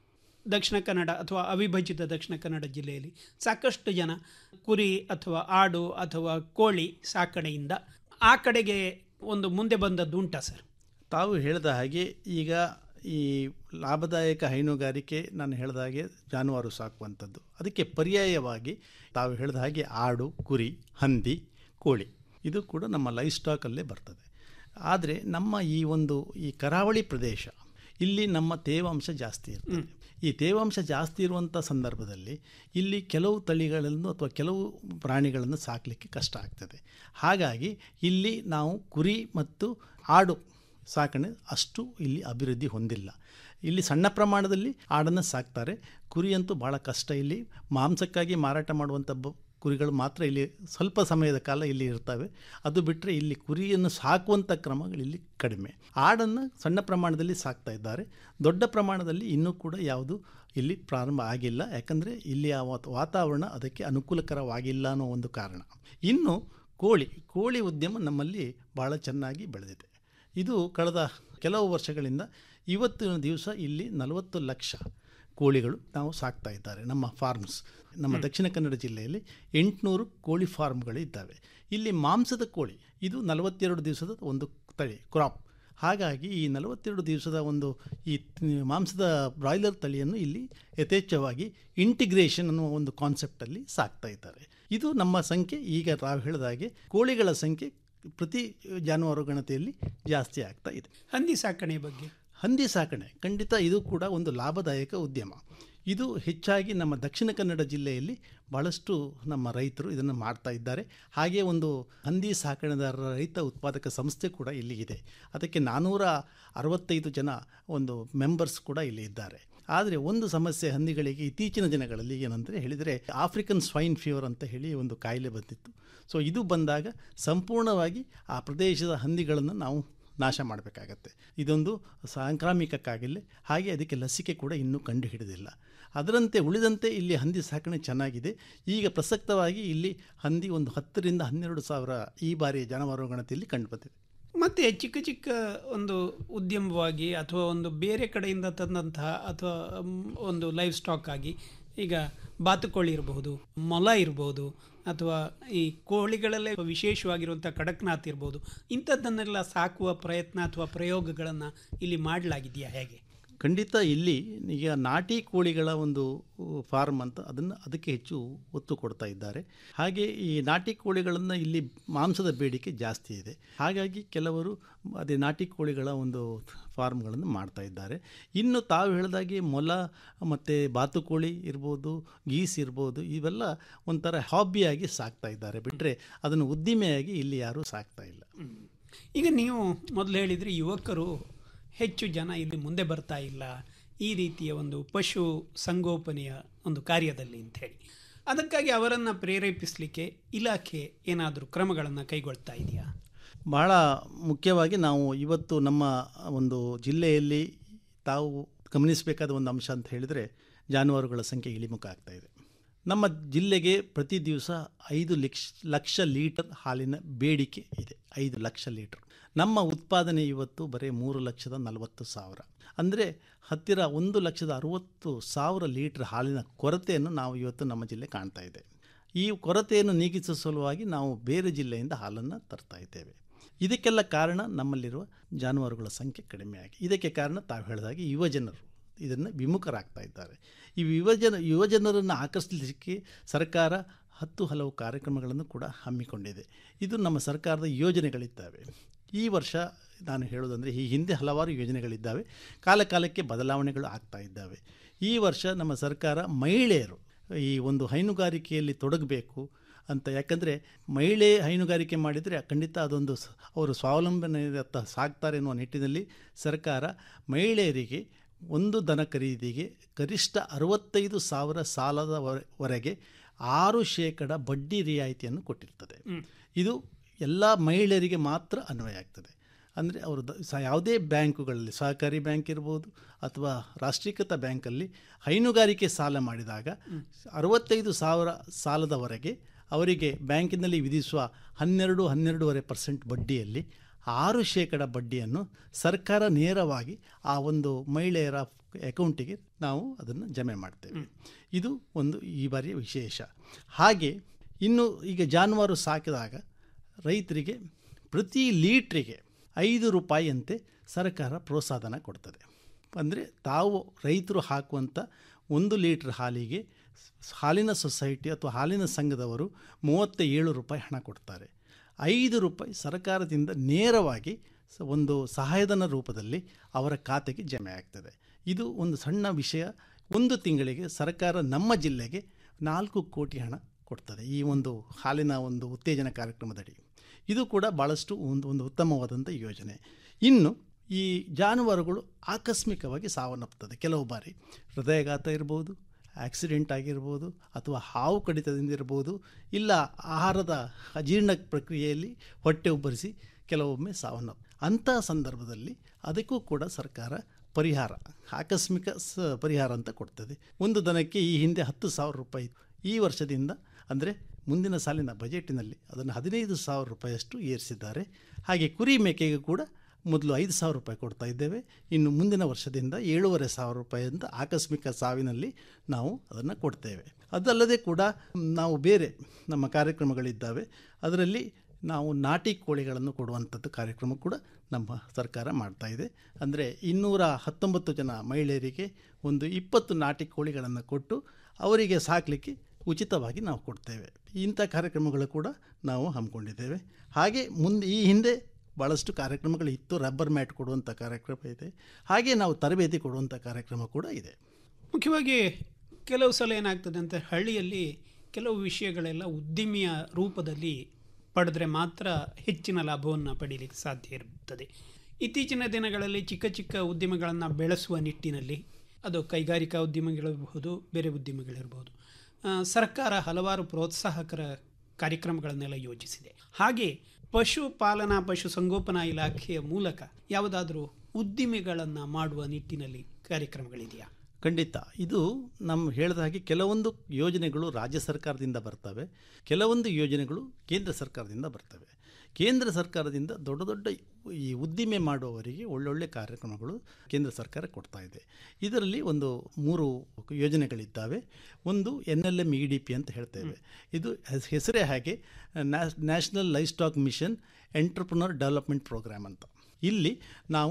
Speaker 17: ದಕ್ಷಿಣ ಕನ್ನಡ ಅಥವಾ ಅವಿಭಜಿತ ದಕ್ಷಿಣ ಕನ್ನಡ ಜಿಲ್ಲೆಯಲ್ಲಿ ಸಾಕಷ್ಟು ಜನ ಕುರಿ ಅಥವಾ ಆಡು ಅಥವಾ ಕೋಳಿ ಸಾಕಣೆಯಿಂದ ಆ ಕಡೆಗೆ ಒಂದು ಮುಂದೆ ಬಂದದ್ದು ಉಂಟಾ ಸರ್
Speaker 18: ತಾವು ಹೇಳಿದ ಹಾಗೆ ಈಗ ಈ ಲಾಭದಾಯಕ ಹೈನುಗಾರಿಕೆ ನಾನು ಹೇಳಿದ ಹಾಗೆ ಜಾನುವಾರು ಸಾಕುವಂಥದ್ದು ಅದಕ್ಕೆ ಪರ್ಯಾಯವಾಗಿ ತಾವು ಹೇಳಿದ ಹಾಗೆ ಆಡು ಕುರಿ ಹಂದಿ ಕೋಳಿ ಇದು ಕೂಡ ನಮ್ಮ ಲೈಫ್ ಸ್ಟಾಕಲ್ಲೇ ಬರ್ತದೆ ಆದರೆ ನಮ್ಮ ಈ ಒಂದು ಈ ಕರಾವಳಿ ಪ್ರದೇಶ ಇಲ್ಲಿ ನಮ್ಮ ತೇವಾಂಶ ಜಾಸ್ತಿ ಇರ್ತದೆ ಈ ತೇವಾಂಶ ಜಾಸ್ತಿ ಇರುವಂಥ ಸಂದರ್ಭದಲ್ಲಿ ಇಲ್ಲಿ ಕೆಲವು ತಳಿಗಳನ್ನು ಅಥವಾ ಕೆಲವು ಪ್ರಾಣಿಗಳನ್ನು ಸಾಕಲಿಕ್ಕೆ ಕಷ್ಟ ಆಗ್ತದೆ ಹಾಗಾಗಿ ಇಲ್ಲಿ ನಾವು ಕುರಿ ಮತ್ತು ಆಡು ಸಾಕಣೆ ಅಷ್ಟು ಇಲ್ಲಿ ಅಭಿವೃದ್ಧಿ ಹೊಂದಿಲ್ಲ ಇಲ್ಲಿ ಸಣ್ಣ ಪ್ರಮಾಣದಲ್ಲಿ ಆಡನ್ನು ಸಾಕ್ತಾರೆ ಕುರಿಯಂತೂ ಭಾಳ ಕಷ್ಟ ಇಲ್ಲಿ ಮಾಂಸಕ್ಕಾಗಿ ಮಾರಾಟ ಮಾಡುವಂಥ ಬ ಕುರಿಗಳು ಮಾತ್ರ ಇಲ್ಲಿ ಸ್ವಲ್ಪ ಸಮಯದ ಕಾಲ ಇಲ್ಲಿ ಇರ್ತವೆ ಅದು ಬಿಟ್ಟರೆ ಇಲ್ಲಿ ಕುರಿಯನ್ನು ಸಾಕುವಂಥ ಕ್ರಮಗಳು ಇಲ್ಲಿ ಕಡಿಮೆ ಆಡನ್ನು ಸಣ್ಣ ಪ್ರಮಾಣದಲ್ಲಿ ಸಾಕ್ತಾ ಇದ್ದಾರೆ ದೊಡ್ಡ ಪ್ರಮಾಣದಲ್ಲಿ ಇನ್ನೂ ಕೂಡ ಯಾವುದು ಇಲ್ಲಿ ಪ್ರಾರಂಭ ಆಗಿಲ್ಲ ಯಾಕಂದರೆ ಇಲ್ಲಿ ಆ ವಾತ- ವಾತಾವರಣ ಅದಕ್ಕೆ ಅನುಕೂಲಕರವಾಗಿಲ್ಲ ಅನ್ನೋ ಒಂದು ಕಾರಣ ಇನ್ನು ಕೋಳಿ ಕೋಳಿ ಉದ್ಯಮ ನಮ್ಮಲ್ಲಿ ಭಾಳ ಚೆನ್ನಾಗಿ ಬೆಳೆದಿದೆ ಇದು ಕಳೆದ ಕೆಲವು ವರ್ಷಗಳಿಂದ ಇವತ್ತಿನ ದಿವಸ ಇಲ್ಲಿ ನಲವತ್ತು ಲಕ್ಷ ಕೋಳಿಗಳು ನಾವು ಸಾಕ್ತಾ ಇದ್ದಾರೆ ನಮ್ಮ ಫಾರ್ಮ್ಸ್ ನಮ್ಮ ದಕ್ಷಿಣ ಕನ್ನಡ ಜಿಲ್ಲೆಯಲ್ಲಿ ಎಂಟುನೂರು ಕೋಳಿ ಫಾರ್ಮ್ಗಳು ಇದ್ದಾವೆ ಇಲ್ಲಿ ಮಾಂಸದ ಕೋಳಿ ಇದು ನಲವತ್ತೆರಡು ದಿವಸದ ಒಂದು ತಳಿ ಕ್ರಾಪ್ ಹಾಗಾಗಿ ಈ ನಲವತ್ತೆರಡು ದಿವಸದ ಒಂದು ಈ ತ್- ಮಾಂಸದ ಬ್ರಾಯ್ಲರ್ ತಳಿಯನ್ನು ಇಲ್ಲಿ ಯಥೇಚ್ಛವಾಗಿ ಇಂಟಿಗ್ರೇಷನ್ ಅನ್ನುವ ಒಂದು ಕಾನ್ಸೆಪ್ಟಲ್ಲಿ ಸಾಕ್ತಾ ಇದ್ದಾರೆ ಇದು ನಮ್ಮ ಸಂಖ್ಯೆ ಈಗ ತಾವು ಹೇಳಿದ ಹಾಗೆ ಕೋಳಿಗಳ ಸಂಖ್ಯೆ ಪ್ರತಿ ಜಾನುವಾರು ಗಣತಿಯಲ್ಲಿ ಜಾಸ್ತಿ ಆಗ್ತಾ ಇದೆ
Speaker 17: ಹಂದಿ ಸಾಕಣೆ ಬಗ್ಗೆ
Speaker 18: ಹಂದಿ ಸಾಕಣೆ ಖಂಡಿತ ಇದು ಕೂಡ ಒಂದು ಲಾಭದಾಯಕ ಉದ್ಯಮ ಇದು ಹೆಚ್ಚಾಗಿ ನಮ್ಮ ದಕ್ಷಿಣ ಕನ್ನಡ ಜಿಲ್ಲೆಯಲ್ಲಿ ಭಾಳಷ್ಟು ನಮ್ಮ ರೈತರು ಇದನ್ನು ಮಾಡ್ತಾ ಇದ್ದಾರೆ ಹಾಗೆ ಒಂದು ಹಂದಿ ಸಾಕಣೆದಾರರ ರೈತ ಉತ್ಪಾದಕ ಸಂಸ್ಥೆ ಕೂಡ ಇಲ್ಲಿ ಇದೆ ಅದಕ್ಕೆ ನಾನ್ನೂರ ಅರವತ್ತೈದು ಜನ ಒಂದು ಮೆಂಬರ್ಸ್ ಕೂಡ ಇಲ್ಲಿ ಇದ್ದಾರೆ ಆದರೆ ಒಂದು ಸಮಸ್ಯೆ ಹಂದಿಗಳಿಗೆ ಇತ್ತೀಚಿನ ದಿನಗಳಲ್ಲಿ ಏನಂದರೆ ಹೇಳಿದರೆ ಆಫ್ರಿಕನ್ ಸ್ವೈನ್ ಫೀವರ್ ಅಂತ ಹೇಳಿ ಒಂದು ಕಾಯಿಲೆ ಬಂದಿತ್ತು ಸೊ ಇದು ಬಂದಾಗ ಸಂಪೂರ್ಣವಾಗಿ ಆ ಪ್ರದೇಶದ ಹಂದಿಗಳನ್ನು ನಾವು ನಾಶ ಮಾಡಬೇಕಾಗತ್ತೆ ಇದೊಂದು ಸಾಂಕ್ರಾಮಿಕ ಕಾಯಿಲೆ ಹಾಗೆ ಅದಕ್ಕೆ ಲಸಿಕೆ ಕೂಡ ಇನ್ನೂ ಕಂಡು ಹಿಡಿದಿಲ್ಲ ಅದರಂತೆ ಉಳಿದಂತೆ ಇಲ್ಲಿ ಹಂದಿ ಸಾಕಣೆ ಚೆನ್ನಾಗಿದೆ ಈಗ ಪ್ರಸಕ್ತವಾಗಿ ಇಲ್ಲಿ ಹಂದಿ ಒಂದು ಹತ್ತರಿಂದ ಹನ್ನೆರಡು ಸಾವಿರ ಈ ಬಾರಿ ಜಾನುವಾರು ಗಣತಿಯಲ್ಲಿ ಕಂಡುಬಂದಿದೆ
Speaker 17: ಮತ್ತು ಚಿಕ್ಕ ಚಿಕ್ಕ ಒಂದು ಉದ್ಯಮವಾಗಿ ಅಥವಾ ಒಂದು ಬೇರೆ ಕಡೆಯಿಂದ ತಂದಂತಹ ಅಥವಾ ಮ್, ಒಂದು ಲೈಫ್ ಸ್ಟಾಕ್ ಆಗಿ ಈಗ ಬಾತುಕೋಳಿ ಇರಬಹುದು ಮೊಲ ಇರಬಹುದು ಅಥವಾ ಈ ಕೋಳಿಗಳಲ್ಲೇ ವಿಶೇಷವಾಗಿರುವಂಥ ಕಡಕ್ನಾಥ್ ಇರ್ಬೋದು ಇಂಥದ್ದನ್ನೆಲ್ಲ ಸಾಕುವ ಪ್ರಯತ್ನ ಅಥವಾ ಪ್ರಯೋಗಗಳನ್ನು ಇಲ್ಲಿ ಮಾಡಲಾಗಿದೆಯಾ ಹೇಗೆ
Speaker 18: ಖಂಡಿತ ಇಲ್ಲಿ ಈಗ ನಾಟಿ ಕೋಳಿಗಳ ಒಂದು ಫಾರ್ಮ್ ಅಂತ ಅದನ್ನು ಅದಕ್ಕೆ ಹೆಚ್ಚು ಒತ್ತು ಕೊಡ್ತಾ ಇದ್ದಾರೆ ಹಾಗೆ ಈ ನಾಟಿ ಕೋಳಿಗಳನ್ನು ಇಲ್ಲಿ ಮಾಂಸದ ಬೇಡಿಕೆ ಜಾಸ್ತಿ ಇದೆ ಹಾಗಾಗಿ ಕೆಲವರು ಅದೇ ನಾಟಿ ಕೋಳಿಗಳ ಒಂದು ಫಾರ್ಮ್ಗಳನ್ನು ಮಾಡ್ತಾ ಇದ್ದಾರೆ ಇನ್ನು ತಾವು ಹೇಳಿದಾಗೆ ಮೊಲ ಮತ್ತು ಬಾತುಕೋಳಿ ಇರ್ಬೋದು ಗೀಸ್ ಇರ್ಬೋದು ಇವೆಲ್ಲ ಒಂಥರ ಹಾಬಿಯಾಗಿ ಸಾಕ್ತಾ ಇದ್ದಾರೆ ಬಿಟ್ಟರೆ ಅದನ್ನು ಉದ್ದಿಮೆಯಾಗಿ ಇಲ್ಲಿ ಯಾರೂ ಸಾಕ್ತಾ ಇಲ್ಲ
Speaker 17: ಈಗ ನೀವು ಮೊದಲು ಹೇಳಿದರೆ ಯುವಕರು ಹೆಚ್ಚು ಜನ ಇಲ್ಲಿ ಮುಂದೆ ಬರ್ತಾ ಇಲ್ಲ ಈ ರೀತಿಯ ಒಂದು ಪಶು ಸಂಗೋಪನೆಯ ಒಂದು ಕಾರ್ಯದಲ್ಲಿ ಅಂತ ಹೇಳಿ ಅದಕ್ಕಾಗಿ ಅವರನ್ನು ಪ್ರೇರೇಪಿಸಲಿಕ್ಕೆ ಇಲಾಖೆ ಏನಾದರೂ ಕ್ರಮಗಳನ್ನು ಕೈಗೊಳ್ತಾ ಇದೆಯಾ
Speaker 18: ಬಹಳ ಮುಖ್ಯವಾಗಿ ನಾವು ಇವತ್ತು ನಮ್ಮ ಒಂದು ಜಿಲ್ಲೆಯಲ್ಲಿ ತಾವು ಗಮನಿಸಬೇಕಾದ ಒಂದು ಅಂಶ ಅಂತ ಹೇಳಿದರೆ ಜಾನುವಾರುಗಳ ಸಂಖ್ಯೆ ಇಳಿಮುಖ ಆಗ್ತಾ ಇದೆ ನಮ್ಮ ಜಿಲ್ಲೆಗೆ ಪ್ರತಿ ದಿವಸ ಐದು ಲಕ್ಷ ಲಕ್ಷ ಲೀಟರ್ ಹಾಲಿನ ಬೇಡಿಕೆ ಇದೆ ಐದು ಲಕ್ಷ ಲೀಟರ್ ನಮ್ಮ ಉತ್ಪಾದನೆ ಇವತ್ತು ಬರೀ ಮೂರು ಲಕ್ಷದ ನಲವತ್ತು ಸಾವಿರ ಅಂದರೆ ಹತ್ತಿರ ಒಂದು ಲಕ್ಷದ ಅರುವತ್ತು ಸಾವಿರ ಲೀಟರ್ ಹಾಲಿನ ಕೊರತೆಯನ್ನು ನಾವು ಇವತ್ತು ನಮ್ಮ ಜಿಲ್ಲೆ ಕಾಣ್ತಾ ಇದೆ ಈ ಕೊರತೆಯನ್ನು ನೀಗಿಸುವ ಸಲುವಾಗಿ ನಾವು ಬೇರೆ ಜಿಲ್ಲೆಯಿಂದ ಹಾಲನ್ನು ತರ್ತಾ ಇದ್ದೇವೆ ಇದಕ್ಕೆಲ್ಲ ಕಾರಣ ನಮ್ಮಲ್ಲಿರುವ ಜಾನುವಾರುಗಳ ಸಂಖ್ಯೆ ಕಡಿಮೆಯಾಗಿ ಇದಕ್ಕೆ ಕಾರಣ ತಾವು ಹೇಳಿದಾಗೆ ಯುವಜನರು ಇದನ್ನು ವಿಮುಖರಾಗ್ತಾ ಇದ್ದಾರೆ ಈ ಯುವಜನ ಯುವಜನರನ್ನು ಆಕರ್ಷಿಸಲಿಕ್ಕೆ ಸರ್ಕಾರ ಹತ್ತು ಹಲವು ಕಾರ್ಯಕ್ರಮಗಳನ್ನು ಕೂಡ ಹಮ್ಮಿಕೊಂಡಿದೆ ಇದು ನಮ್ಮ ಸರ್ಕಾರದ ಯೋಜನೆಗಳಿದ್ದಾವೆ ಈ ವರ್ಷ ನಾನು ಹೇಳೋದಂದರೆ ಈ ಹಿಂದೆ ಹಲವಾರು ಯೋಜನೆಗಳಿದ್ದಾವೆ ಕಾಲ ಕಾಲಕ್ಕೆ ಬದಲಾವಣೆಗಳು ಆಗ್ತಾ ಇದ್ದಾವೆ ಈ ವರ್ಷ ನಮ್ಮ ಸರ್ಕಾರ ಮಹಿಳೆಯರು ಈ ಒಂದು ಹೈನುಗಾರಿಕೆಯಲ್ಲಿ ತೊಡಗಬೇಕು ಅಂತ ಯಾಕಂದರೆ ಮಹಿಳೆ ಹೈನುಗಾರಿಕೆ ಮಾಡಿದರೆ ಖಂಡಿತ ಅದೊಂದು ಸ- ಅವರು ಸ್ವಾವಲಂಬನೆಯತ್ತ ಸಾಗ್ತಾರೆ ಎನ್ನುವ ನಿಟ್ಟಿನಲ್ಲಿ ಸರ್ಕಾರ ಮಹಿಳೆಯರಿಗೆ ಒಂದು ದನ ಖರೀದಿಗೆ ಗರಿಷ್ಠ ಅರವತ್ತೈದು ಸಾವಿರ ಸಾಲದವರೆಗೆ ಆರು ಶೇಕಡ ಬಡ್ಡಿ ರಿಯಾಯಿತಿಯನ್ನು ಕೊಟ್ಟಿರ್ತದೆ ಇದು ಎಲ್ಲ ಮಹಿಳೆಯರಿಗೆ ಮಾತ್ರ ಅನ್ವಯ ಆಗ್ತದೆ ಅಂದರೆ ಅವರು ದ ಸ ಯಾವುದೇ ಬ್ಯಾಂಕುಗಳಲ್ಲಿ ಸಹಕಾರಿ ಬ್ಯಾಂಕ್ ಇರ್ಬೋದು ಅಥವಾ ರಾಷ್ಟ್ರೀಕೃತ ಬ್ಯಾಂಕಲ್ಲಿ ಹೈನುಗಾರಿಕೆ ಸಾಲ ಮಾಡಿದಾಗ ಅರವತ್ತೈದು ಸಾವಿರ ಸಾಲದವರೆಗೆ ಅವರಿಗೆ ಬ್ಯಾಂಕಿನಲ್ಲಿ ವಿಧಿಸುವ ಹನ್ನೆರಡು ಹನ್ನೆರಡೂವರೆ ಪರ್ಸೆಂಟ್ ಬಡ್ಡಿಯಲ್ಲಿ ಆರು ಶೇಕಡ ಬಡ್ಡಿಯನ್ನು ಸರ್ಕಾರ ನೇರವಾಗಿ ಆ ಒಂದು ಮಹಿಳೆಯರ ಅಕೌಂಟಿಗೆ ನಾವು ಅದನ್ನು ಜಮೆ ಮಾಡ್ತೇವೆ ಇದು ಒಂದು ಈ ಬಾರಿಯ ವಿಶೇಷ ಹಾಗೆ ಇನ್ನು ಈಗ ಜಾನುವಾರು ಸಾಕಿದಾಗ ರೈತರಿಗೆ ಪ್ರತಿ ಲೀಟ್ರಿಗೆ ಐದು ರೂಪಾಯಿಯಂತೆ ಸರ್ಕಾರ ಪ್ರೋತ್ಸಾಹನ ಕೊಡ್ತದೆ ಅಂದರೆ ತಾವು ರೈತರು ಹಾಕುವಂಥ ಒಂದು ಲೀಟ್ರ್ ಹಾಲಿಗೆ ಹಾಲಿನ ಸೊಸೈಟಿ ಅಥವಾ ಹಾಲಿನ ಸಂಘದವರು ಮೂವತ್ತ ಏಳು ರೂಪಾಯಿ ಹಣ ಕೊಡ್ತಾರೆ ಐದು ರೂಪಾಯಿ ಸರ್ಕಾರದಿಂದ ನೇರವಾಗಿ ಸ- ಒಂದು ಸಹಾಯಧನ ರೂಪದಲ್ಲಿ ಅವರ ಖಾತೆಗೆ ಜಮೆ ಆಗ್ತದೆ ಇದು ಒಂದು ಸಣ್ಣ ವಿಷಯ ಒಂದು ತಿಂಗಳಿಗೆ ಸರ್ಕಾರ ನಮ್ಮ ಜಿಲ್ಲೆಗೆ ನಾಲ್ಕು ಕೋಟಿ ಹಣ ಕೊಡ್ತದೆ ಈ ಒಂದು ಹಾಲಿನ ಒಂದು ಉತ್ತೇಜನ ಕಾರ್ಯಕ್ರಮದಡಿ ಇದು ಕೂಡ ಭಾಳಷ್ಟು ಒಂದು ಒಂದು ಉತ್ತಮವಾದಂಥ ಯೋಜನೆ ಇನ್ನು ಈ ಜಾನುವಾರುಗಳು ಆಕಸ್ಮಿಕವಾಗಿ ಸಾವನ್ನಪ್ಪುತ್ತದೆ ಕೆಲವು ಬಾರಿ ಹೃದಯಘಾತ ಇರ್ಬೋದು ಆಕ್ಸಿಡೆಂಟ್ ಆಗಿರ್ಬೋದು ಅಥವಾ ಹಾವು ಕಡಿತದಿಂದ ಇರ್ಬೋದು ಇಲ್ಲ ಆಹಾರದ ಅಜೀರ್ಣ ಪ್ರಕ್ರಿಯೆಯಲ್ಲಿ ಹೊಟ್ಟೆ ಉಬ್ಬರಿಸಿ ಕೆಲವೊಮ್ಮೆ ಸಾವನ್ನಪ್ಪು ಅಂಥ ಸಂದರ್ಭದಲ್ಲಿ ಅದಕ್ಕೂ ಕೂಡ ಸರ್ಕಾರ ಪರಿಹಾರ ಆಕಸ್ಮಿಕ ಸ ಪರಿಹಾರ ಅಂತ ಕೊಡ್ತದೆ ಒಂದು ದನಕ್ಕೆ ಈ ಹಿಂದೆ ಹತ್ತು ಸಾವಿರ ರೂಪಾಯಿ ಈ ವರ್ಷದಿಂದ ಅಂದರೆ ಮುಂದಿನ ಸಾಲಿನ ಬಜೆಟಿನಲ್ಲಿ ಅದನ್ನು ಹದಿನೈದು ಸಾವಿರ ರೂಪಾಯಿಯಷ್ಟು ಏರಿಸಿದ್ದಾರೆ ಹಾಗೆ ಕುರಿ ಮೇಕೆಗೆ ಕೂಡ ಮೊದಲು ಐದು ಸಾವಿರ ರೂಪಾಯಿ ಕೊಡ್ತಾ ಇದ್ದೇವೆ ಇನ್ನು ಮುಂದಿನ ವರ್ಷದಿಂದ ಏಳೂವರೆ ಸಾವಿರ ರೂಪಾಯಿ ಅಂತ ಆಕಸ್ಮಿಕ ಸಾವಿನಲ್ಲಿ ನಾವು ಅದನ್ನು ಕೊಡ್ತೇವೆ ಅದಲ್ಲದೆ ಕೂಡ ನಾವು ಬೇರೆ ನಮ್ಮ ಕಾರ್ಯಕ್ರಮಗಳಿದ್ದಾವೆ ಅದರಲ್ಲಿ ನಾವು ನಾಟಿ ಕೋಳಿಗಳನ್ನು ಕೊಡುವಂಥದ್ದು ಕಾರ್ಯಕ್ರಮ ಕೂಡ ನಮ್ಮ ಸರ್ಕಾರ ಮಾಡ್ತಾ ಇದೆ ಅಂದರೆ ಇನ್ನೂರ ಹತ್ತೊಂಬತ್ತು ಜನ ಮಹಿಳೆಯರಿಗೆ ಒಂದು ಇಪ್ಪತ್ತು ನಾಟಿ ಕೋಳಿಗಳನ್ನು ಕೊಟ್ಟು ಅವರಿಗೆ ಸಾಕಲಿಕ್ಕೆ ಉಚಿತವಾಗಿ ನಾವು ಕೊಡ್ತೇವೆ ಇಂಥ ಕಾರ್ಯಕ್ರಮಗಳು ಕೂಡ ನಾವು ಹಮ್ಮಿಕೊಂಡಿದ್ದೇವೆ ಹಾಗೆ ಮುಂದೆ ಈ ಹಿಂದೆ ಭಾಳಷ್ಟು ಕಾರ್ಯಕ್ರಮಗಳು ಇತ್ತು ರಬ್ಬರ್ ಮ್ಯಾಟ್ ಕೊಡುವಂಥ ಕಾರ್ಯಕ್ರಮ ಇದೆ ಹಾಗೆ ನಾವು ತರಬೇತಿ ಕೊಡುವಂಥ ಕಾರ್ಯಕ್ರಮ ಕೂಡ ಇದೆ
Speaker 17: ಮುಖ್ಯವಾಗಿ ಕೆಲವು ಸಲ ಏನಾಗ್ತದೆ ಅಂತ ಹಳ್ಳಿಯಲ್ಲಿ ಕೆಲವು ವಿಷಯಗಳೆಲ್ಲ ಉದ್ದಿಮೆಯ ರೂಪದಲ್ಲಿ ಪಡೆದ್ರೆ ಮಾತ್ರ ಹೆಚ್ಚಿನ ಲಾಭವನ್ನು ಪಡೀಲಿಕ್ಕೆ ಸಾಧ್ಯ ಇರುತ್ತದೆ ಇತ್ತೀಚಿನ ದಿನಗಳಲ್ಲಿ ಚಿಕ್ಕ ಚಿಕ್ಕ ಉದ್ಯಮಗಳನ್ನು ಬೆಳೆಸುವ ನಿಟ್ಟಿನಲ್ಲಿ ಅದು ಕೈಗಾರಿಕಾ ಉದ್ಯಮಗಳಿರಬಹುದು ಬೇರೆ ಉದ್ಯಮಗಳಿರ್ಬೋದು ಆ, ಸರ್ಕಾರ ಹಲವಾರು ಪ್ರೋತ್ಸಾಹಕರ ಕಾರ್ಯಕ್ರಮಗಳನ್ನೆಲ್ಲ ಯೋಜಿಸಿದೆ ಹಾಗೆ ಪಶುಪಾಲನಾ ಪಶು ಸಂಗೋಪನಾ ಇಲಾಖೆಯ ಮೂಲಕ ಯಾವುದಾದ್ರೂ ಉದ್ದಿಮೆಗಳನ್ನು ಮಾಡುವ ನಿಟ್ಟಿನಲ್ಲಿ ಕಾರ್ಯಕ್ರಮಗಳಿದೆಯಾ
Speaker 18: ಖಂಡಿತ ಇದು ನಮ್ಮ ಹೇಳಿದ ಹಾಗೆ ಕೆಲವೊಂದು ಯೋಜನೆಗಳು ರಾಜ್ಯ ಸರ್ಕಾರದಿಂದ ಬರ್ತವೆ ಕೆಲವೊಂದು ಯೋಜನೆಗಳು ಕೇಂದ್ರ ಸರ್ಕಾರದಿಂದ ಬರ್ತವೆ ಕೇಂದ್ರ ಸರ್ಕಾರದಿಂದ ದೊಡ್ಡ ದೊಡ್ಡ ಈ ಉದ್ದಿಮೆ ಮಾಡುವವರಿಗೆ ಒಳ್ಳೊಳ್ಳೆ ಕಾರ್ಯಕ್ರಮಗಳು ಕೇಂದ್ರ ಸರ್ಕಾರ ಕೊಡ್ತಾ ಇದೆ ಇದರಲ್ಲಿ ಒಂದು ಮೂರು ಯೋಜನೆಗಳಿದ್ದಾವೆ ಒಂದು N L M E D P ಅಂತ ಹೇಳ್ತೇವೆ ಇದು ಹೆಸ್- ಹೆಸರೇ ಹಾಗೆ national livestock mission entrepreneur development programme ಅಂತ ಇಲ್ಲಿ ನಾವು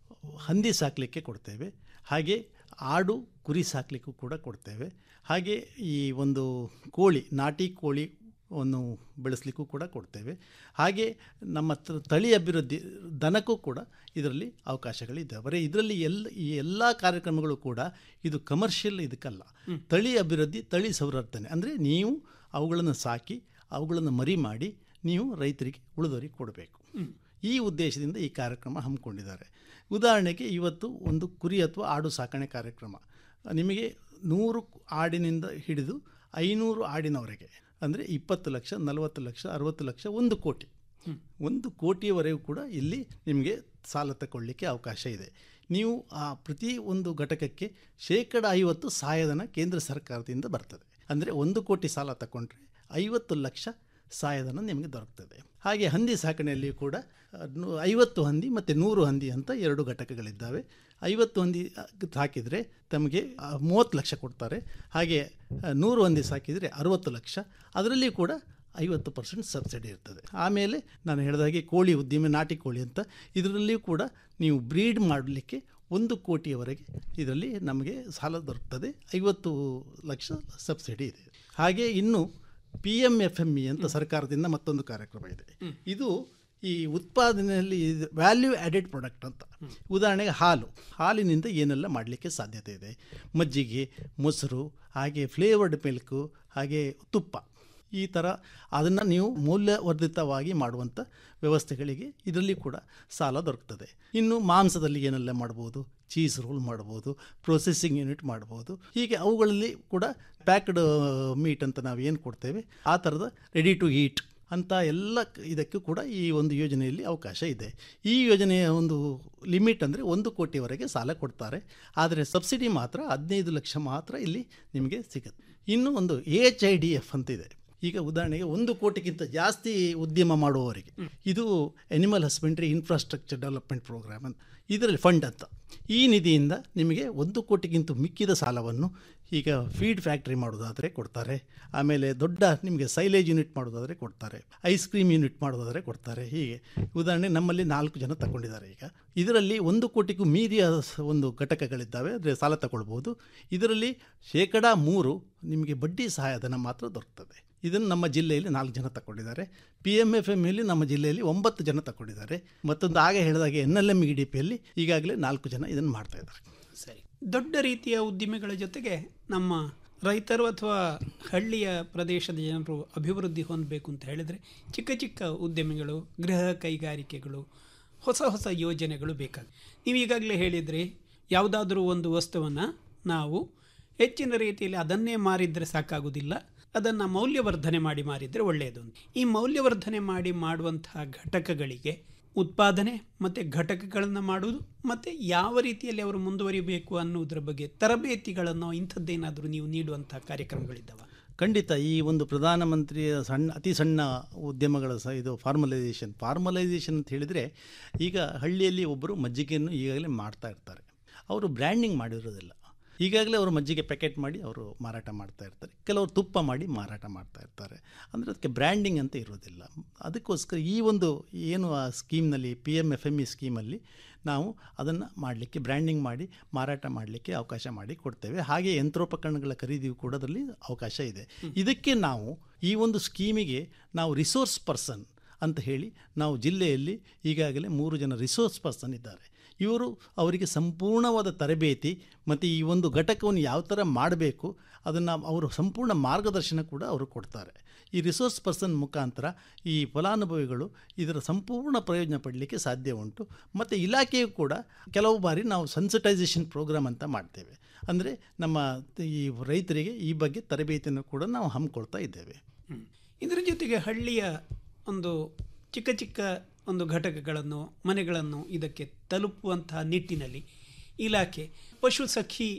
Speaker 18: ಹಂದಿ ಸಾಕಲಿಕ್ಕೆ ಕೊಡ್ತೇವೆ ಹಾಗೆ ಆಡು ಕುರಿ ಸಾಕಲಿಕ್ಕೂ ಕೂಡ ಕೊಡ್ತೇವೆ ಹಾಗೆ ಈ ಒಂದು ಕೋಳಿ ನಾಟಿ ಕೋಳಿ ಅನ್ನು ಬೆಳೆಸಲಿಕ್ಕೂ ಕೂಡ ಕೊಡ್ತೇವೆ ಹಾಗೆ ನಮ್ಮ ತ- ತಳಿ ಅಭಿವೃದ್ಧಿ ದನಕ್ಕೂ ಕೂಡ ಇದರಲ್ಲಿ ಅವಕಾಶಗಳಿದ್ದಾವೆ ಬರೀ ಇದರಲ್ಲಿ ಎಲ್ಲ ಈ ಎಲ್ಲ ಕಾರ್ಯಕ್ರಮಗಳು ಕೂಡ ಇದು ಕಮರ್ಷಿಯಲ್ ಇದಕ್ಕಲ್ಲ ತಳಿ ಅಭಿವೃದ್ಧಿ ತಳಿ ಸಂವರ್ಧನೆ ಅಂದರೆ ನೀವು ಅವುಗಳನ್ನು ಸಾಕಿ ಅವುಗಳನ್ನು ಮರಿ ಮಾಡಿ ನೀವು ರೈತರಿಗೆ ಉಳಿದವರಿಗೆ ಕೊಡಬೇಕು ಈ ಉದ್ದೇಶದಿಂದ ಈ ಕಾರ್ಯಕ್ರಮ ಹಮ್ಮಿಕೊಂಡಿದ್ದಾರೆ ಉದಾಹರಣೆಗೆ ಇವತ್ತು ಒಂದು ಕುರಿ ಅಥವಾ ಆಡು ಸಾಕಣೆ ಕಾರ್ಯಕ್ರಮ ನಿಮಗೆ ನೂರು ಆಡಿನಿಂದ ಹಿಡಿದು ಐನೂರು ಆಡಿನವರೆಗೆ ಅಂದರೆ ಇಪ್ಪತ್ತು ಲಕ್ಷ ನಲವತ್ತು ಲಕ್ಷ ಅರವತ್ತು ಲಕ್ಷ ಒಂದು ಕೋಟಿ ಒಂದು ಕೋಟಿಯವರೆಗೂ ಕೂಡ ಇಲ್ಲಿ ನಿಮಗೆ ಸಾಲ ತಗೊಳ್ಳಿಕ್ಕೆ ಅವಕಾಶ ಇದೆ ನೀವು ಆ ಪ್ರತಿ ಒಂದು ಘಟಕಕ್ಕೆ ಶೇಕಡ ಐವತ್ತು ಸಹಾಯಧನ ಕೇಂದ್ರ ಸರ್ಕಾರದಿಂದ ಬರ್ತದೆ ಅಂದರೆ ಒಂದು ಕೋಟಿ ಸಾಲ ತಗೊಂಡ್ರೆ ಐವತ್ತು ಲಕ್ಷ ಸಹಾಯಧನ ನಿಮಗೆ ದೊರಕ್ತದೆ ಹಾಗೆ ಹಂದಿ ಸಾಕಣೆಯಲ್ಲಿ ಕೂಡ ಆ, ನು- ಐವತ್ತು ಹಂದಿ ಮತ್ತು ನೂರು ಹಂದಿ ಅಂತ ಎರಡು ಘಟಕಗಳಿದ್ದಾವೆ ಐವತ್ತು ಹಂದಿ ಆ, ಸಾಕಿದರೆ ತಮಗೆ ಆ, ಮೂವತ್ತು ಲಕ್ಷ ಕೊಡ್ತಾರೆ ಹಾಗೆ ಆ, ನೂರು ಹಂದಿ ಸಾಕಿದರೆ ಅರುವತ್ತು ಲಕ್ಷ ಅದರಲ್ಲಿ ಕೂಡ ಐವತ್ತು ಪರ್ಸೆಂಟ್ ಸಬ್ಸಿಡಿ ಇರ್ತದೆ ಆಮೇಲೆ ನಾನು ಹೇಳಿದಾಗೆ ಕೋಳಿ ಉದ್ದಿಮೆ ನಾಟಿ ಕೋಳಿ ಅಂತ ಇದರಲ್ಲಿಯೂ ಕೂಡ ನೀವು ಬ್ರೀಡ್ ಮಾಡಲಿಕ್ಕೆ ಒಂದು ಕೋಟಿಯವರೆಗೆ ಇದರಲ್ಲಿ ನಮಗೆ ಸಾಲ ದೊರಕ್ತದೆ ಐವತ್ತು ಲಕ್ಷ ಸಬ್ಸಿಡಿ ಇದೆ ಹಾಗೆ ಇನ್ನು P M F M E ಅಂತ ಸರ್ಕಾರದಿಂದ ಮತ್ತೊಂದು ಕಾರ್ಯಕ್ರಮ ಇದೆ ಇದು ಈ ಉತ್ಪಾದನೆಯಲ್ಲಿ ವ್ಯಾಲ್ಯೂ ಆ್ಯಡೆಡ್ ಪ್ರಾಡಕ್ಟ್ ಅಂತ ಉದಾಹರಣೆಗೆ ಹಾಲು ಹಾಲಿನಿಂದ ಏನೆಲ್ಲ ಮಾಡಲಿಕ್ಕೆ ಸಾಧ್ಯತೆ ಇದೆ ಮಜ್ಜಿಗೆ ಮೊಸರು ಹಾಗೆ ಫ್ಲೇವರ್ಡ್ ಮಿಲ್ಕು ಹಾಗೆ ತುಪ್ಪ ಈ ಥರ ಅದನ್ನು ನೀವು ಮೌಲ್ಯವರ್ಧಿತವಾಗಿ ಮಾಡುವಂಥ ವ್ಯವಸ್ಥೆಗಳಿಗೆ ಇದರಲ್ಲಿ ಕೂಡ ಸಾಲ ದೊರಕ್ತದೆ ಇನ್ನು ಮಾಂಸದಲ್ಲಿ ಏನೆಲ್ಲ ಮಾಡ್ಬೋದು ಚೀಸ್ ರೋಲ್ ಮಾಡ್ಬೋದು ಪ್ರೊಸೆಸಿಂಗ್ ಯೂನಿಟ್ ಮಾಡ್ಬೋದು ಹೀಗೆ ಅವುಗಳಲ್ಲಿ ಕೂಡ ಪ್ಯಾಕ್ಡ್ ಮೀಟ್ ಅಂತ ನಾವು ಏನು ಕೊಡ್ತೇವೆ ಆ ಥರದ ರೆಡಿ ಟು ಈಟ್ ಅಂತ ಎಲ್ಲ ಕ- ಇದಕ್ಕೂ ಕೂಡ ಈ ಒಂದು ಯೋಜನೆಯಲ್ಲಿ ಅವಕಾಶ ಇದೆ ಈ ಯೋಜನೆಯ ಒಂದು ಲಿಮಿಟ್ ಅಂದರೆ ಒಂದು ಕೋಟಿವರೆಗೆ ಸಾಲ ಕೊಡ್ತಾರೆ ಆದರೆ ಸಬ್ಸಿಡಿ ಮಾತ್ರ ಹದಿನೈದು ಲಕ್ಷ ಮಾತ್ರ ಇಲ್ಲಿ ನಿಮಗೆ ಸಿಗುತ್ತೆ ಇನ್ನು ಒಂದು ಎಚ್ ಐ ಡಿ ಎಫ್ ಅಂತ ಇದೆ ಈಗ ಉದಾಹರಣೆಗೆ ಒಂದು ಕೋಟಿಗಿಂತ ಜಾಸ್ತಿ ಉದ್ಯಮ ಮಾಡುವವರಿಗೆ ಇದು animal husbandry infrastructure development programme ಅಂತ ಇದರಲ್ಲಿ ಫಂಡ್ ಅಂತ ಈ ನಿಧಿಯಿಂದ ನಿಮಗೆ ಒಂದು ಕೋಟಿಗಿಂತ ಮಿಕ್ಕಿದ ಸಾಲವನ್ನು ಈಗ ಫೀಡ್ ಫ್ಯಾಕ್ಟ್ರಿ ಮಾಡೋದಾದರೆ ಕೊಡ್ತಾರೆ ಆಮೇಲೆ ದೊಡ್ಡ ನಿಮಗೆ ಸೈಲೇಜ್ ಯೂನಿಟ್ ಮಾಡೋದಾದರೆ ಕೊಡ್ತಾರೆ ಐಸ್ ಕ್ರೀಮ್ ಯೂನಿಟ್ ಮಾಡೋದಾದರೆ ಕೊಡ್ತಾರೆ ಹೀಗೆ ಉದಾಹರಣೆ ನಮ್ಮಲ್ಲಿ ನಾಲ್ಕು ಜನ ತಗೊಂಡಿದ್ದಾರೆ ಈಗ ಇದರಲ್ಲಿ ಒಂದು ಕೋಟಿಗೂ ಮೀರಿಯ ಸ- ಒಂದು ಘಟಕಗಳಿದ್ದಾವೆ ಅಂದರೆ ಸಾಲ ತಗೊಳ್ಬೋದು ಇದರಲ್ಲಿ ಶೇಕಡ ಮೂರು ನಿಮಗೆ ಬಡ್ಡಿ ಸಹಾಯಧನ ಮಾತ್ರ ದೊರಕ್ತದೆ ಇದನ್ನು ನಮ್ಮ ಜಿಲ್ಲೆಯಲ್ಲಿ ನಾಲ್ಕು ಜನ ತಗೊಂಡಿದ್ದಾರೆ ಪಿ ಎಮ್ ಎಫ್ ಎಮ್ ಅಲ್ಲಿ ನಮ್ಮ ಜಿಲ್ಲೆಯಲ್ಲಿ ಒಂಬತ್ತು ಜನ ತಗೊಂಡಿದ್ದಾರೆ ಮತ್ತೊಂದು ಆಗ ಹೇಳಿದಾಗೆ N L M E D ಪಿಯಲ್ಲಿ ಈಗಾಗಲೇ ನಾಲ್ಕು ಜನ ಇದನ್ನು ಮಾಡ್ತಾ ಇದ್ದಾರೆ
Speaker 17: ಸರಿ ದೊಡ್ಡ ರೀತಿಯ ಉದ್ದಿಮೆಗಳ ಜೊತೆಗೆ ನಮ್ಮ ರೈತರು ಅಥವಾ ಹಳ್ಳಿಯ ಪ್ರದೇಶದ ಜನರು ಅಭಿವೃದ್ಧಿ ಹೊಂದಬೇಕು ಅಂತ ಹೇಳಿದರೆ ಚಿಕ್ಕ ಚಿಕ್ಕ ಉದ್ಯಮಿಗಳು ಗೃಹ ಕೈಗಾರಿಕೆಗಳು ಹೊಸ ಹೊಸ ಯೋಜನೆಗಳು ಬೇಕಾಗುತ್ತೆ ನೀವು ಈಗಾಗಲೇ ಹೇಳಿದ್ರಿ ಯಾವುದಾದ್ರೂ ಒಂದು ವಸ್ತುವನ್ನು ನಾವು ಹೆಚ್ಚಿನ ರೀತಿಯಲ್ಲಿ ಅದನ್ನೇ ಮಾರಿದರೆ ಸಾಕಾಗುವುದಿಲ್ಲ ಅದನ್ನು ಮೌಲ್ಯವರ್ಧನೆ ಮಾಡಿ ಮಾರಿದರೆ ಒಳ್ಳೆಯದು ಅಂತ. ಈ ಮೌಲ್ಯವರ್ಧನೆ ಮಾಡಿ ಮಾಡುವಂತಹ ಘಟಕಗಳಿಗೆ ಉತ್ಪಾದನೆ ಮತ್ತು ಘಟಕಗಳನ್ನು ಮಾಡುವುದು ಮತ್ತು ಯಾವ ರೀತಿಯಲ್ಲಿ ಅವರು ಮುಂದುವರಿಬೇಕು ಅನ್ನೋದ್ರ ಬಗ್ಗೆ ತರಬೇತಿಗಳನ್ನು ಇಂಥದ್ದೇನಾದರೂ ನೀವು ನೀಡುವಂತಹ ಕಾರ್ಯಕ್ರಮಗಳಿದ್ದಾವೆ
Speaker 18: ಖಂಡಿತ ಈ ಒಂದು ಪ್ರಧಾನಮಂತ್ರಿಯ ಸಣ್ಣ ಅತಿ ಸಣ್ಣ ಉದ್ಯಮಗಳ ಸ ಇದು ಫಾರ್ಮಲೈಸೇಷನ್ ಫಾರ್ಮಲೈಸೇಷನ್ ಅಂತ ಹೇಳಿದರೆ ಈಗ ಹಳ್ಳಿಯಲ್ಲಿ ಒಬ್ಬರು ಮಜ್ಜಿಗೆಯನ್ನು ಈಗಾಗಲೇ ಮಾಡ್ತಾ ಇರ್ತಾರೆ ಅವರು ಬ್ರ್ಯಾಂಡಿಂಗ್ ಮಾಡಿರೋದಿಲ್ಲ ಈಗಾಗಲೇ ಅವರು ಮಜ್ಜಿಗೆ ಪ್ಯಾಕೆಟ್ ಮಾಡಿ ಅವರು ಮಾರಾಟ ಮಾಡ್ತಾ ಇರ್ತಾರೆ ಕೆಲವರು ತುಪ್ಪ ಮಾಡಿ ಮಾರಾಟ ಮಾಡ್ತಾ ಇರ್ತಾರೆ ಅಂದರೆ ಅದಕ್ಕೆ ಬ್ರ್ಯಾಂಡಿಂಗ್ ಅಂತ ಇರೋದಿಲ್ಲ ಅದಕ್ಕೋಸ್ಕರ ಈ ಒಂದು ಏನು ಆ ಸ್ಕೀಮ್ನಲ್ಲಿ P M F M E ಸ್ಕೀಮಲ್ಲಿ ನಾವು ಅದನ್ನು ಮಾಡಲಿಕ್ಕೆ ಬ್ರ್ಯಾಂಡಿಂಗ್ ಮಾಡಿ ಮಾರಾಟ ಮಾಡಲಿಕ್ಕೆ ಅವಕಾಶ ಮಾಡಿ ಕೊಡ್ತೇವೆ ಹಾಗೆ ಯಂತ್ರೋಪಕರಣಗಳ ಖರೀದಿಯೂ ಕೂಡ ಅದರಲ್ಲಿ ಅವಕಾಶ ಇದೆ ಇದಕ್ಕೆ ನಾವು ಈ ಒಂದು ಸ್ಕೀಮಿಗೆ ನಾವು ರಿಸೋರ್ಸ್ ಪರ್ಸನ್ ಅಂತ ಹೇಳಿ ನಾವು ಜಿಲ್ಲೆಯಲ್ಲಿ ಈಗಾಗಲೇ ಮೂರು ಜನ ರಿಸೋರ್ಸ್ ಪರ್ಸನ್ ಇದ್ದಾರೆ ಇವರು ಅವರಿಗೆ ಸಂಪೂರ್ಣವಾದ ತರಬೇತಿ ಮತ್ತು ಈ ಒಂದು ಘಟಕವನ್ನು ಯಾವ ಥರ ಮಾಡಬೇಕು ಅದನ್ನು ಅವರು ಸಂಪೂರ್ಣ ಮಾರ್ಗದರ್ಶನ ಕೂಡ ಅವರು ಕೊಡ್ತಾರೆ ಈ ರಿಸೋರ್ಸ್ ಪರ್ಸನ್ ಮುಖಾಂತರ ಈ ಫಲಾನುಭವಿಗಳು ಇದರ ಸಂಪೂರ್ಣ ಪ್ರಯೋಜನ ಪಡಲಿಕ್ಕೆ ಸಾಧ್ಯ ಉಂಟು ಮತ್ತು ಇಲಾಖೆಯು ಕೂಡ ಕೆಲವು ಬಾರಿ ನಾವು ಸೆನ್ಸಿಟೈಸೇಷನ್ ಪ್ರೋಗ್ರಾಮ್ ಅಂತ ಮಾಡ್ತೇವೆ ಅಂದರೆ ನಮ್ಮ ಈ ರೈತರಿಗೆ ಈ ಬಗ್ಗೆ ತರಬೇತಿಯನ್ನು ಕೂಡ ನಾವು ಹಮ್ಮಿಕೊಳ್ತಾ ಇದ್ದೇವೆ
Speaker 17: ಇದರ ಜೊತೆಗೆ ಹಳ್ಳಿಯ ಒಂದು ಚಿಕ್ಕ ಚಿಕ್ಕ ಒಂದು ಘಟಕಗಳನ್ನು ಮನೆಗಳನ್ನು ಇದಕ್ಕೆ ತಲುಪುವಂತಹ ನಿಟ್ಟಿನಲ್ಲಿ ಇಲಾಖೆ ಪಶು ಸಖಿ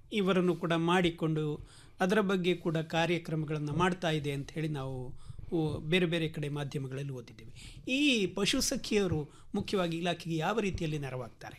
Speaker 17: ಇವರನ್ನು ಕೂಡ ಮಾಡಿಕೊಂಡು ಅದರ ಬಗ್ಗೆ ಕೂಡ ಕಾರ್ಯಕ್ರಮಗಳನ್ನು ಮಾಡ್ತಾ ಇದೆ ಅಂತ ಹೇಳಿ ನಾವು ಓ, ಬೇರೆ ಬೇರೆ ಕಡೆ ಮಾಧ್ಯಮಗಳಲ್ಲಿ ಓದಿದ್ದೇವೆ ಈ ಪಶು ಸಖಿಯರು ಮುಖ್ಯವಾಗಿ ಇಲಾಖೆಗೆ ಯಾವ ರೀತಿಯಲ್ಲಿ ನೆರವಾಗ್ತಾರೆ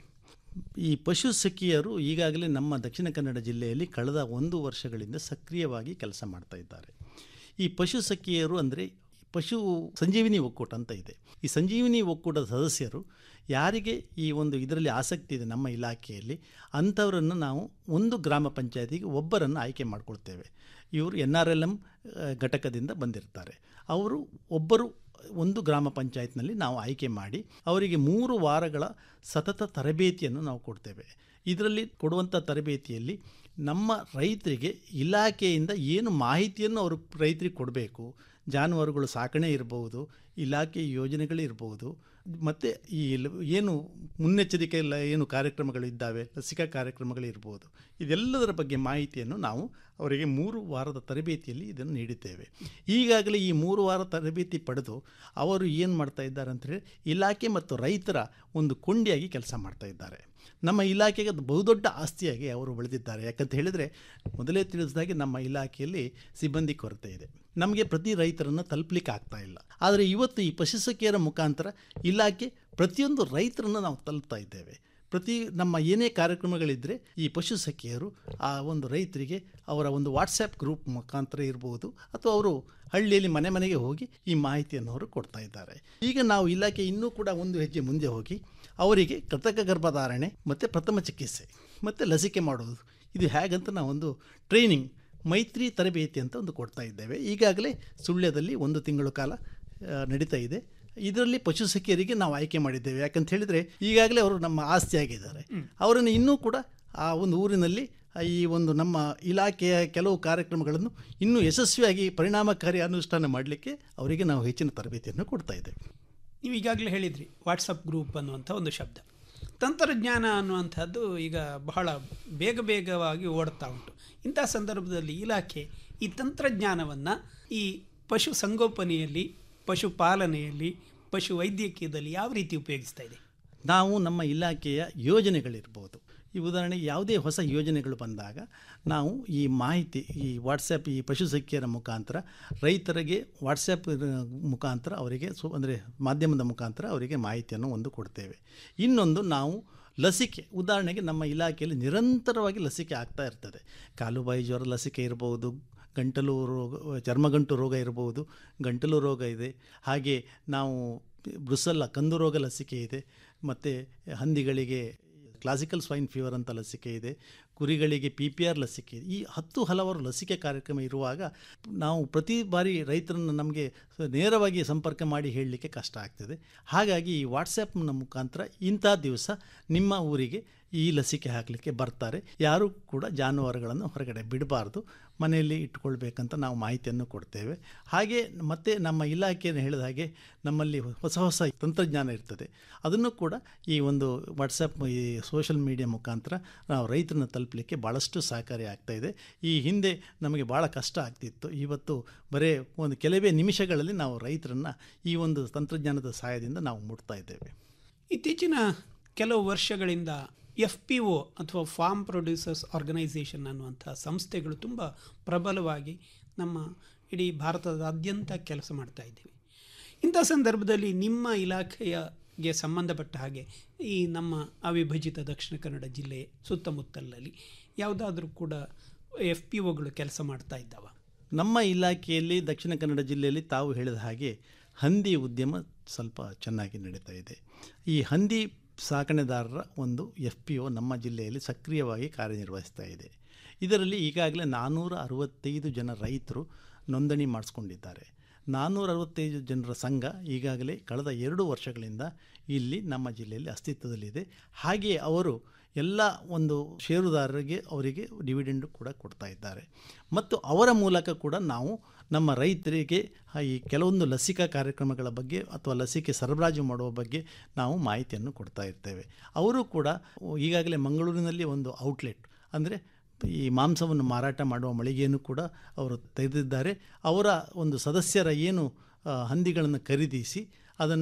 Speaker 18: ಈ ಪಶು ಸಖಿಯರು ಈಗಾಗಲೇ ನಮ್ಮ ದಕ್ಷಿಣ ಕನ್ನಡ ಜಿಲ್ಲೆಯಲ್ಲಿ ಕಳೆದ ಒಂದು ವರ್ಷಗಳಿಂದ ಸಕ್ರಿಯವಾಗಿ ಕೆಲಸ ಮಾಡ್ತಾ ಇದ್ದಾರೆ ಈ ಪಶು ಸಖಿಯರು ಅಂದರೆ ಪಶು ಸಂಜೀವಿನಿ ಒಕ್ಕೂಟ ಅಂತ ಇದೆ ಈ ಸಂಜೀವಿನಿ ಒಕ್ಕೂಟದ ಸದಸ್ಯರು ಯಾರಿಗೆ ಈ ಒಂದು ಇದರಲ್ಲಿ ಆಸಕ್ತಿ ಇದೆ ನಮ್ಮ ಇಲಾಖೆಯಲ್ಲಿ ಅಂಥವರನ್ನು ನಾವು ಒಂದು ಗ್ರಾಮ ಪಂಚಾಯತಿಗೆ ಒಬ್ಬರನ್ನು ಆಯ್ಕೆ ಮಾಡಿಕೊಳ್ತೇವೆ ಇವರು ಎನ್ ಆರ್ ಎಲ್ ಎಮ್ ಘಟಕದಿಂದ ಬಂದಿರ್ತಾರೆ ಅವರು ಒಬ್ಬರು ಒಂದು ಗ್ರಾಮ ಪಂಚಾಯತ್ನಲ್ಲಿ ನಾವು ಆಯ್ಕೆ ಮಾಡಿ ಅವರಿಗೆ ಮೂರು ವಾರಗಳ ಸತತ ತರಬೇತಿಯನ್ನು ನಾವು ಕೊಡ್ತೇವೆ ಇದರಲ್ಲಿ ಕೊಡುವಂಥ ತರಬೇತಿಯಲ್ಲಿ ನಮ್ಮ ರೈತರಿಗೆ ಇಲಾಖೆಯಿಂದ ಏನು ಮಾಹಿತಿಯನ್ನು ಅವರು ರೈತರಿಗೆ ಕೊಡಬೇಕು ಜಾನುವಾರುಗಳು ಸಾಕಣೆ ಇರ್ಬೋದು ಇಲಾಖೆ ಯೋಜನೆಗಳಿರ್ಬೋದು ಮತ್ತು ಈ ಲ- ಏನು ಮುನ್ನೆಚ್ಚರಿಕೆ ಎಲ್ಲ ಏನು ಕಾರ್ಯಕ್ರಮಗಳು ಇದ್ದಾವೆ ಲಸಿಕಾ ಕಾರ್ಯಕ್ರಮಗಳಿರ್ಬೋದು ಇದೆಲ್ಲದರ ಬಗ್ಗೆ ಮಾಹಿತಿಯನ್ನು ನಾವು ಅವರಿಗೆ ಮೂರು ವಾರದ ತರಬೇತಿಯಲ್ಲಿ ಇದನ್ನು ನೀಡಿದ್ದೇವೆ ಈಗಾಗಲೇ ಈ ಮೂರು ವಾರ ತರಬೇತಿ ಪಡೆದು ಅವರು ಏನು ಮಾಡ್ತಾ ಇದ್ದಾರೆ ಅಂತೇಳಿ ಇಲಾಖೆ ಮತ್ತು ರೈತರ ಒಂದು ಕೊಂಡಿಯಾಗಿ ಕೆಲಸ ಮಾಡ್ತಾ ಇದ್ದಾರೆ ನಮ್ಮ ಇಲಾಖೆಗೆ ಅದು ಬಹುದೊಡ್ಡ ಆಸ್ತಿಯಾಗಿ ಅವರು ಬೆಳೆದಿದ್ದಾರೆ ಯಾಕಂತ ಹೇಳಿದರೆ ಮೊದಲೇ ತಿಳಿಸಿದಾಗೆ ನಮ್ಮ ಇಲಾಖೆಯಲ್ಲಿ ಸಿಬ್ಬಂದಿ ಕೊರತೆ ಇದೆ ನಮಗೆ ಪ್ರತಿ ರೈತರನ್ನು ತಲುಪಲಿಕ್ಕೆ ಆಗ್ತಾ ಇಲ್ಲ ಆದರೆ ಇವತ್ತು ಈ ಪಶುಸಖಿಯರ ಮುಖಾಂತರ ಇಲಾಖೆ ಪ್ರತಿಯೊಂದು ರೈತರನ್ನು ನಾವು ತಲುಪ್ತಾ ಇದ್ದೇವೆ ಪ್ರತಿ ನಮ್ಮ ಏನೇ ಕಾರ್ಯಕ್ರಮಗಳಿದ್ದರೆ ಈ ಪಶು ಸಖಿಯರು ಆ ಒಂದು ರೈತರಿಗೆ ಅವರ ಒಂದು ವಾಟ್ಸಪ್ ಗ್ರೂಪ್ ಮುಖಾಂತರ ಇರ್ಬೋದು ಅಥವಾ ಅವರು ಹಳ್ಳಿಯಲ್ಲಿ ಮನೆ ಮನೆಗೆ ಹೋಗಿ ಈ ಮಾಹಿತಿಯನ್ನು ಅವರು ಕೊಡ್ತಾ ಇದ್ದಾರೆ ಈಗ ನಾವು ಇಲಾಖೆ ಇನ್ನೂ ಕೂಡ ಒಂದು ಹೆಜ್ಜೆ ಮುಂದೆ ಹೋಗಿ ಅವರಿಗೆ ಕೃತಕ ಗರ್ಭಧಾರಣೆ ಮತ್ತು ಪ್ರಥಮ ಚಿಕಿತ್ಸೆ ಮತ್ತು ಲಸಿಕೆ ಮಾಡೋದು ಇದು ಹೇಗಂತ ನಾವೊಂದು ಟ್ರೈನಿಂಗ್ ಮೈತ್ರಿ ತರಬೇತಿ ಅಂತ ಒಂದು ಕೊಡ್ತಾ ಇದ್ದೇವೆ ಈಗಾಗಲೇ ಸುಳ್ಯದಲ್ಲಿ ಒಂದು ತಿಂಗಳು ಕಾಲ ಆ, ನಡೀತಾ ಇದೆ ಇದರಲ್ಲಿ ಪಶು ಸಖಿಯರಿಗೆ ನಾವು ಆಯ್ಕೆ ಮಾಡಿದ್ದೇವೆ ಯಾಕಂತ ಹೇಳಿದರೆ ಈಗಾಗಲೇ ಅವರು ನಮ್ಮ ಆಸ್ತಿ ಆಗಿದ್ದಾರೆ ಅವರನ್ನು ಇನ್ನೂ ಕೂಡ ಆ ಒಂದು ಊರಿನಲ್ಲಿ ಆ ಈ ಒಂದು ನಮ್ಮ ಇಲಾಖೆಯ ಕೆಲವು ಕಾರ್ಯಕ್ರಮಗಳನ್ನು ಇನ್ನೂ ಯಶಸ್ವಿಯಾಗಿ ಪರಿಣಾಮಕಾರಿ ಅನುಷ್ಠಾನ ಮಾಡಲಿಕ್ಕೆ ಅವರಿಗೆ ನಾವು ಹೆಚ್ಚಿನ ತರಬೇತಿಯನ್ನು ಕೊಡ್ತಾ ಇದ್ದೇವೆ
Speaker 17: ನೀವು ಈಗಾಗಲೇ ಹೇಳಿದ್ರಿ ವಾಟ್ಸಪ್ ಗ್ರೂಪ್ ಅನ್ನುವಂಥ ಒಂದು ಶಬ್ದ ತಂತ್ರಜ್ಞಾನ ಅನ್ನುವಂಥದ್ದು ಈಗ ಬಹಳ ಬೇಗ ಬೇಗವಾಗಿ ಓಡ್ತಾ ಉಂಟು ಇಂಥ ಸಂದರ್ಭದಲ್ಲಿ ಇಲಾಖೆ ಈ ತಂತ್ರಜ್ಞಾನವನ್ನು ಈ ಪಶು ಸಂಗೋಪನೆಯಲ್ಲಿ ಪಶುಪಾಲನೆಯಲ್ಲಿ ಪಶು ವೈದ್ಯಕೀಯದಲ್ಲಿ ಯಾವ ರೀತಿ ಉಪಯೋಗಿಸ್ತಾ ಇದೆ
Speaker 18: ನಾವು ನಮ್ಮ ಇಲಾಖೆಯ ಯೋಜನೆಗಳಿರ್ಬೋದು ಈ ಉದಾಹರಣೆಗೆ ಯಾವುದೇ ಹೊಸ ಯೋಜನೆಗಳು ಬಂದಾಗ ನಾವು ಈ ಮಾಹಿತಿ ಈ ವಾಟ್ಸಪ್ ಈ ಪಶುಸಖಿಯರ ಮುಖಾಂತರ ರೈತರಿಗೆ ವಾಟ್ಸಪ್ ಮುಖಾಂತರ ಅವರಿಗೆ ಸು ಅಂದರೆ ಮಾಧ್ಯಮದ ಮುಖಾಂತರ ಅವರಿಗೆ ಮಾಹಿತಿಯನ್ನು ಒಂದು ಕೊಡ್ತೇವೆ ಇನ್ನೊಂದು ನಾವು ಲಸಿಕೆ ಉದಾಹರಣೆಗೆ ನಮ್ಮ ಇಲಾಖೆಯಲ್ಲಿ ನಿರಂತರವಾಗಿ ಲಸಿಕೆ ಆಗ್ತಾ ಇರ್ತದೆ ಕಾಲುಬಾಯಿ ಜ್ವರ ಲಸಿಕೆ ಇರ್ಬೋದು ಗಂಟಲು ರೋಗ ಚರ್ಮಗಂಟು ರೋಗ ಇರಬಹುದು ಗಂಟಲು ರೋಗ ಇದೆ ಹಾಗೆ ನಾವು ಬ್ರುಸಲ್ಲ ಕಂದು ರೋಗ ಲಸಿಕೆ ಇದೆ ಮತ್ತು ಹಂದಿಗಳಿಗೆ ಕ್ಲಾಸಿಕಲ್ ಸ್ವೈನ್ ಫೀವರ್ ಅಂತ ಲಸಿಕೆ ಇದೆ ಕುರಿಗಳಿಗೆ ಪಿ ಪಿ ಆರ್ ಲಸಿಕೆ ಇದೆ ಈ ಹತ್ತು ಹಲವಾರು ಲಸಿಕೆ ಕಾರ್ಯಕ್ರಮ ಇರುವಾಗ ನಾವು ಪ್ರತಿ ಬಾರಿ ರೈತರನ್ನು ನಮಗೆ ನೇರವಾಗಿ ಸಂಪರ್ಕ ಮಾಡಿ ಹೇಳಲಿಕ್ಕೆ ಕಷ್ಟ ಆಗ್ತದೆ ಹಾಗಾಗಿ ಈ ವಾಟ್ಸಪ್ನ ಮುಖಾಂತರ ಇಂಥ ದಿವಸ ನಿಮ್ಮ ಊರಿಗೆ ಈ ಲಸಿಕೆ ಹಾಕಲಿಕ್ಕೆ ಬರ್ತಾರೆ ಯಾರೂ ಕೂಡ ಜಾನುವಾರುಗಳನ್ನು ಹೊರಗಡೆ ಬಿಡಬಾರ್ದು ಮನೆಯಲ್ಲಿ ಇಟ್ಕೊಳ್ಬೇಕಂತ ನಾವು ಮಾಹಿತಿಯನ್ನು ಕೊಡ್ತೇವೆ ಹಾಗೆ ಮತ್ತೆ ನಮ್ಮ ಇಲಾಖೆಯನ್ನು ಹೇಳಿದ ಹಾಗೆ ನಮ್ಮಲ್ಲಿ ಹೊಸ ಹೊಸ ತಂತ್ರಜ್ಞಾನ ಇರ್ತದೆ ಅದನ್ನು ಕೂಡ ಈ ಒಂದು ವಾಟ್ಸಪ್ ಈ ಸೋಷಲ್ ಮೀಡಿಯಾ ಮುಖಾಂತರ ನಾವು ರೈತರನ್ನ ತಲುಪಲಿಕ್ಕೆ ಭಾಳಷ್ಟು ಸಹಕಾರಿ ಆಗ್ತಾ ಇದೆ ಈ ಹಿಂದೆ ನಮಗೆ ಭಾಳ ಕಷ್ಟ ಆಗ್ತಿತ್ತು ಇವತ್ತು ಬರೇ ಒಂದು ಕೆಲವೇ ನಿಮಿಷಗಳಲ್ಲಿ ನಾವು ರೈತರನ್ನು ಈ ಒಂದು ತಂತ್ರಜ್ಞಾನದ ಸಹಾಯದಿಂದ ನಾವು ಮುಟ್ತಾ ಇದ್ದೇವೆ
Speaker 17: ಇತ್ತೀಚಿನ ಕೆಲವು ವರ್ಷಗಳಿಂದ ಎಫ್ ಪಿ ಒ ಅಥವಾ ಫಾರ್ಮ್ ಪ್ರೊಡ್ಯೂಸರ್ಸ್ ಆರ್ಗನೈಸೇಷನ್ ಅನ್ನುವಂಥ ಸಂಸ್ಥೆಗಳು ತುಂಬ ಪ್ರಬಲವಾಗಿ ನಮ್ಮ ಇಡೀ ಭಾರತದಾದ್ಯಂತ ಕೆಲಸ ಮಾಡ್ತಾ ಇದ್ದೀವಿ ಇಂಥ ಸಂದರ್ಭದಲ್ಲಿ ನಿಮ್ಮ ಇಲಾಖೆಯಗೆ ಸಂಬಂಧಪಟ್ಟ ಹಾಗೆ ಈ ನಮ್ಮ ಅವಿಭಜಿತ ದಕ್ಷಿಣ ಕನ್ನಡ ಜಿಲ್ಲೆ ಸುತ್ತಮುತ್ತಲಲ್ಲಿ ಯಾವುದಾದ್ರೂ ಕೂಡ ಎಫ್ ಪಿ ಒಗಳು ಕೆಲಸ ಮಾಡ್ತಾ ಇದ್ದಾವ
Speaker 18: ನಮ್ಮ ಇಲಾಖೆಯಲ್ಲಿ ದಕ್ಷಿಣ ಕನ್ನಡ ಜಿಲ್ಲೆಯಲ್ಲಿ ತಾವು ಹೇಳಿದ ಹಾಗೆ ಹಂದಿ ಉದ್ಯಮ ಸ್ವಲ್ಪ ಚೆನ್ನಾಗಿ ನಡೀತಾ ಇದೆ ಈ ಹಂದಿ ಸಾಕಣೆದಾರರ ಒಂದು ಎಫ್ ಪಿ ಒ ನಮ್ಮ ಜಿಲ್ಲೆಯಲ್ಲಿ ಸಕ್ರಿಯವಾಗಿ ಕಾರ್ಯನಿರ್ವಹಿಸ್ತಾ ಇದೆ ಇದರಲ್ಲಿ ಈಗಾಗಲೇ ನಾನ್ನೂರ ಅರವತ್ತೈದು ಜನ ರೈತರು ನೋಂದಣಿ ಮಾಡಿಸ್ಕೊಂಡಿದ್ದಾರೆ ನಾನ್ನೂರ ಅರವತ್ತೈದು ಜನರ ಸಂಘ ಈಗಾಗಲೇ ಕಳೆದ ಎರಡು ವರ್ಷಗಳಿಂದ ಇಲ್ಲಿ ನಮ್ಮ ಜಿಲ್ಲೆಯಲ್ಲಿ ಅಸ್ತಿತ್ವದಲ್ಲಿದೆ ಹಾಗೆಯೇ ಅವರು ಎಲ್ಲ ಒಂದು ಷೇರುದಾರರಿಗೆ ಅವರಿಗೆ ಡಿವಿಡೆಂಡು ಕೂಡ ಕೊಡ್ತಾ ಇದ್ದಾರೆ ಮತ್ತು ಅವರ ಮೂಲಕ ಕೂಡ ನಾವು ನಮ್ಮ ರೈತರಿಗೆ ಈ ಕೆಲವೊಂದು ಲಸಿಕಾ ಕಾರ್ಯಕ್ರಮಗಳ ಬಗ್ಗೆ ಅಥವಾ ಲಸಿಕೆ ಸರಬರಾಜು ಮಾಡುವ ಬಗ್ಗೆ ನಾವು ಮಾಹಿತಿಯನ್ನು ಕೊಡ್ತಾ ಇರ್ತೇವೆ ಅವರು ಕೂಡ ಈಗಾಗಲೇ ಮಂಗಳೂರಿನಲ್ಲಿ ಒಂದು ಔಟ್ಲೆಟ್ ಅಂದರೆ ಈ ಮಾಂಸವನ್ನು ಮಾರಾಟ ಮಾಡುವ ಮಳಿಗೆಯನ್ನು ಕೂಡ ಅವರು ತೆಗೆದಿದ್ದಾರೆ ಅವರ ಒಂದು ಸದಸ್ಯರ ಏನು ಆ, ಹಂದಿಗಳನ್ನು ಖರೀದಿಸಿ ಅದನ್ನು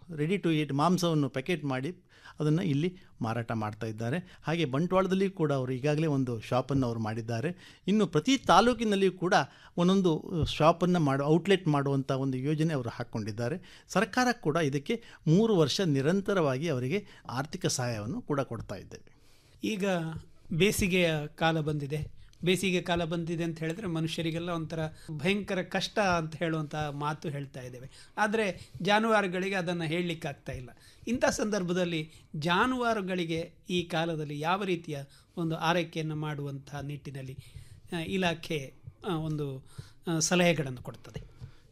Speaker 18: ರೆಡಿ ಟು ಈಟ್ ಮಾಂಸವನ್ನು ಪ್ಯಾಕೆಟ್ ಮಾಡಿ ಅದನ್ನು ಇಲ್ಲಿ ಮಾರಾಟ ಮಾಡ್ತಾ ಇದ್ದಾರೆ ಹಾಗೆ ಬಂಟ್ವಾಳದಲ್ಲಿ ಕೂಡ ಅವರು ಈಗಾಗಲೇ ಒಂದು ಶಾಪನ್ನು ಅವರು ಮಾಡಿದ್ದಾರೆ ಇನ್ನು ಪ್ರತಿ ತಾಲೂಕಿನಲ್ಲಿಯೂ ಕೂಡ ಒಂದೊಂದು ಶಾಪನ್ನು ಮಾಡೋ ಔಟ್ಲೆಟ್ ಮಾಡುವಂಥ ಒಂದು ಯೋಜನೆ ಅವರು ಹಾಕ್ಕೊಂಡಿದ್ದಾರೆ ಸರ್ಕಾರ ಕೂಡ ಇದಕ್ಕೆ ಮೂರು ವರ್ಷ ನಿರಂತರವಾಗಿ ಅವರಿಗೆ ಆರ್ಥಿಕ ಸಹಾಯವನ್ನು ಕೂಡ ಕೊಡ್ತಾ ಇದ್ದೇವೆ
Speaker 17: ಈಗ ಬೇಸಿಗೆಯ ಕಾಲ ಬಂದಿದೆ ಬೇಸಿಗೆ ಕಾಲ ಬಂದಿದೆ ಅಂತ ಹೇಳಿದ್ರೆ ಮನುಷ್ಯರಿಗೆಲ್ಲ ಒಂಥರ ಭಯಂಕರ ಕಷ್ಟ ಅಂತ ಹೇಳುವಂಥ ಮಾತು ಹೇಳ್ತಾ ಇದ್ದೇವೆ ಆದರೆ ಜಾನುವಾರುಗಳಿಗೆ ಅದನ್ನು ಹೇಳಲಿಕ್ಕಾಗ್ತಾ ಇಲ್ಲ ಇಂಥ ಸಂದರ್ಭದಲ್ಲಿ ಜಾನುವಾರುಗಳಿಗೆ ಈ ಕಾಲದಲ್ಲಿ ಯಾವ ರೀತಿಯ ಒಂದು ಆರೈಕೆಯನ್ನು ಮಾಡುವಂಥ ನಿಟ್ಟಿನಲ್ಲಿ ಆ, ಇಲಾಖೆ ಆ, ಒಂದು ಆ, ಸಲಹೆಗಳನ್ನು ಕೊಡ್ತದೆ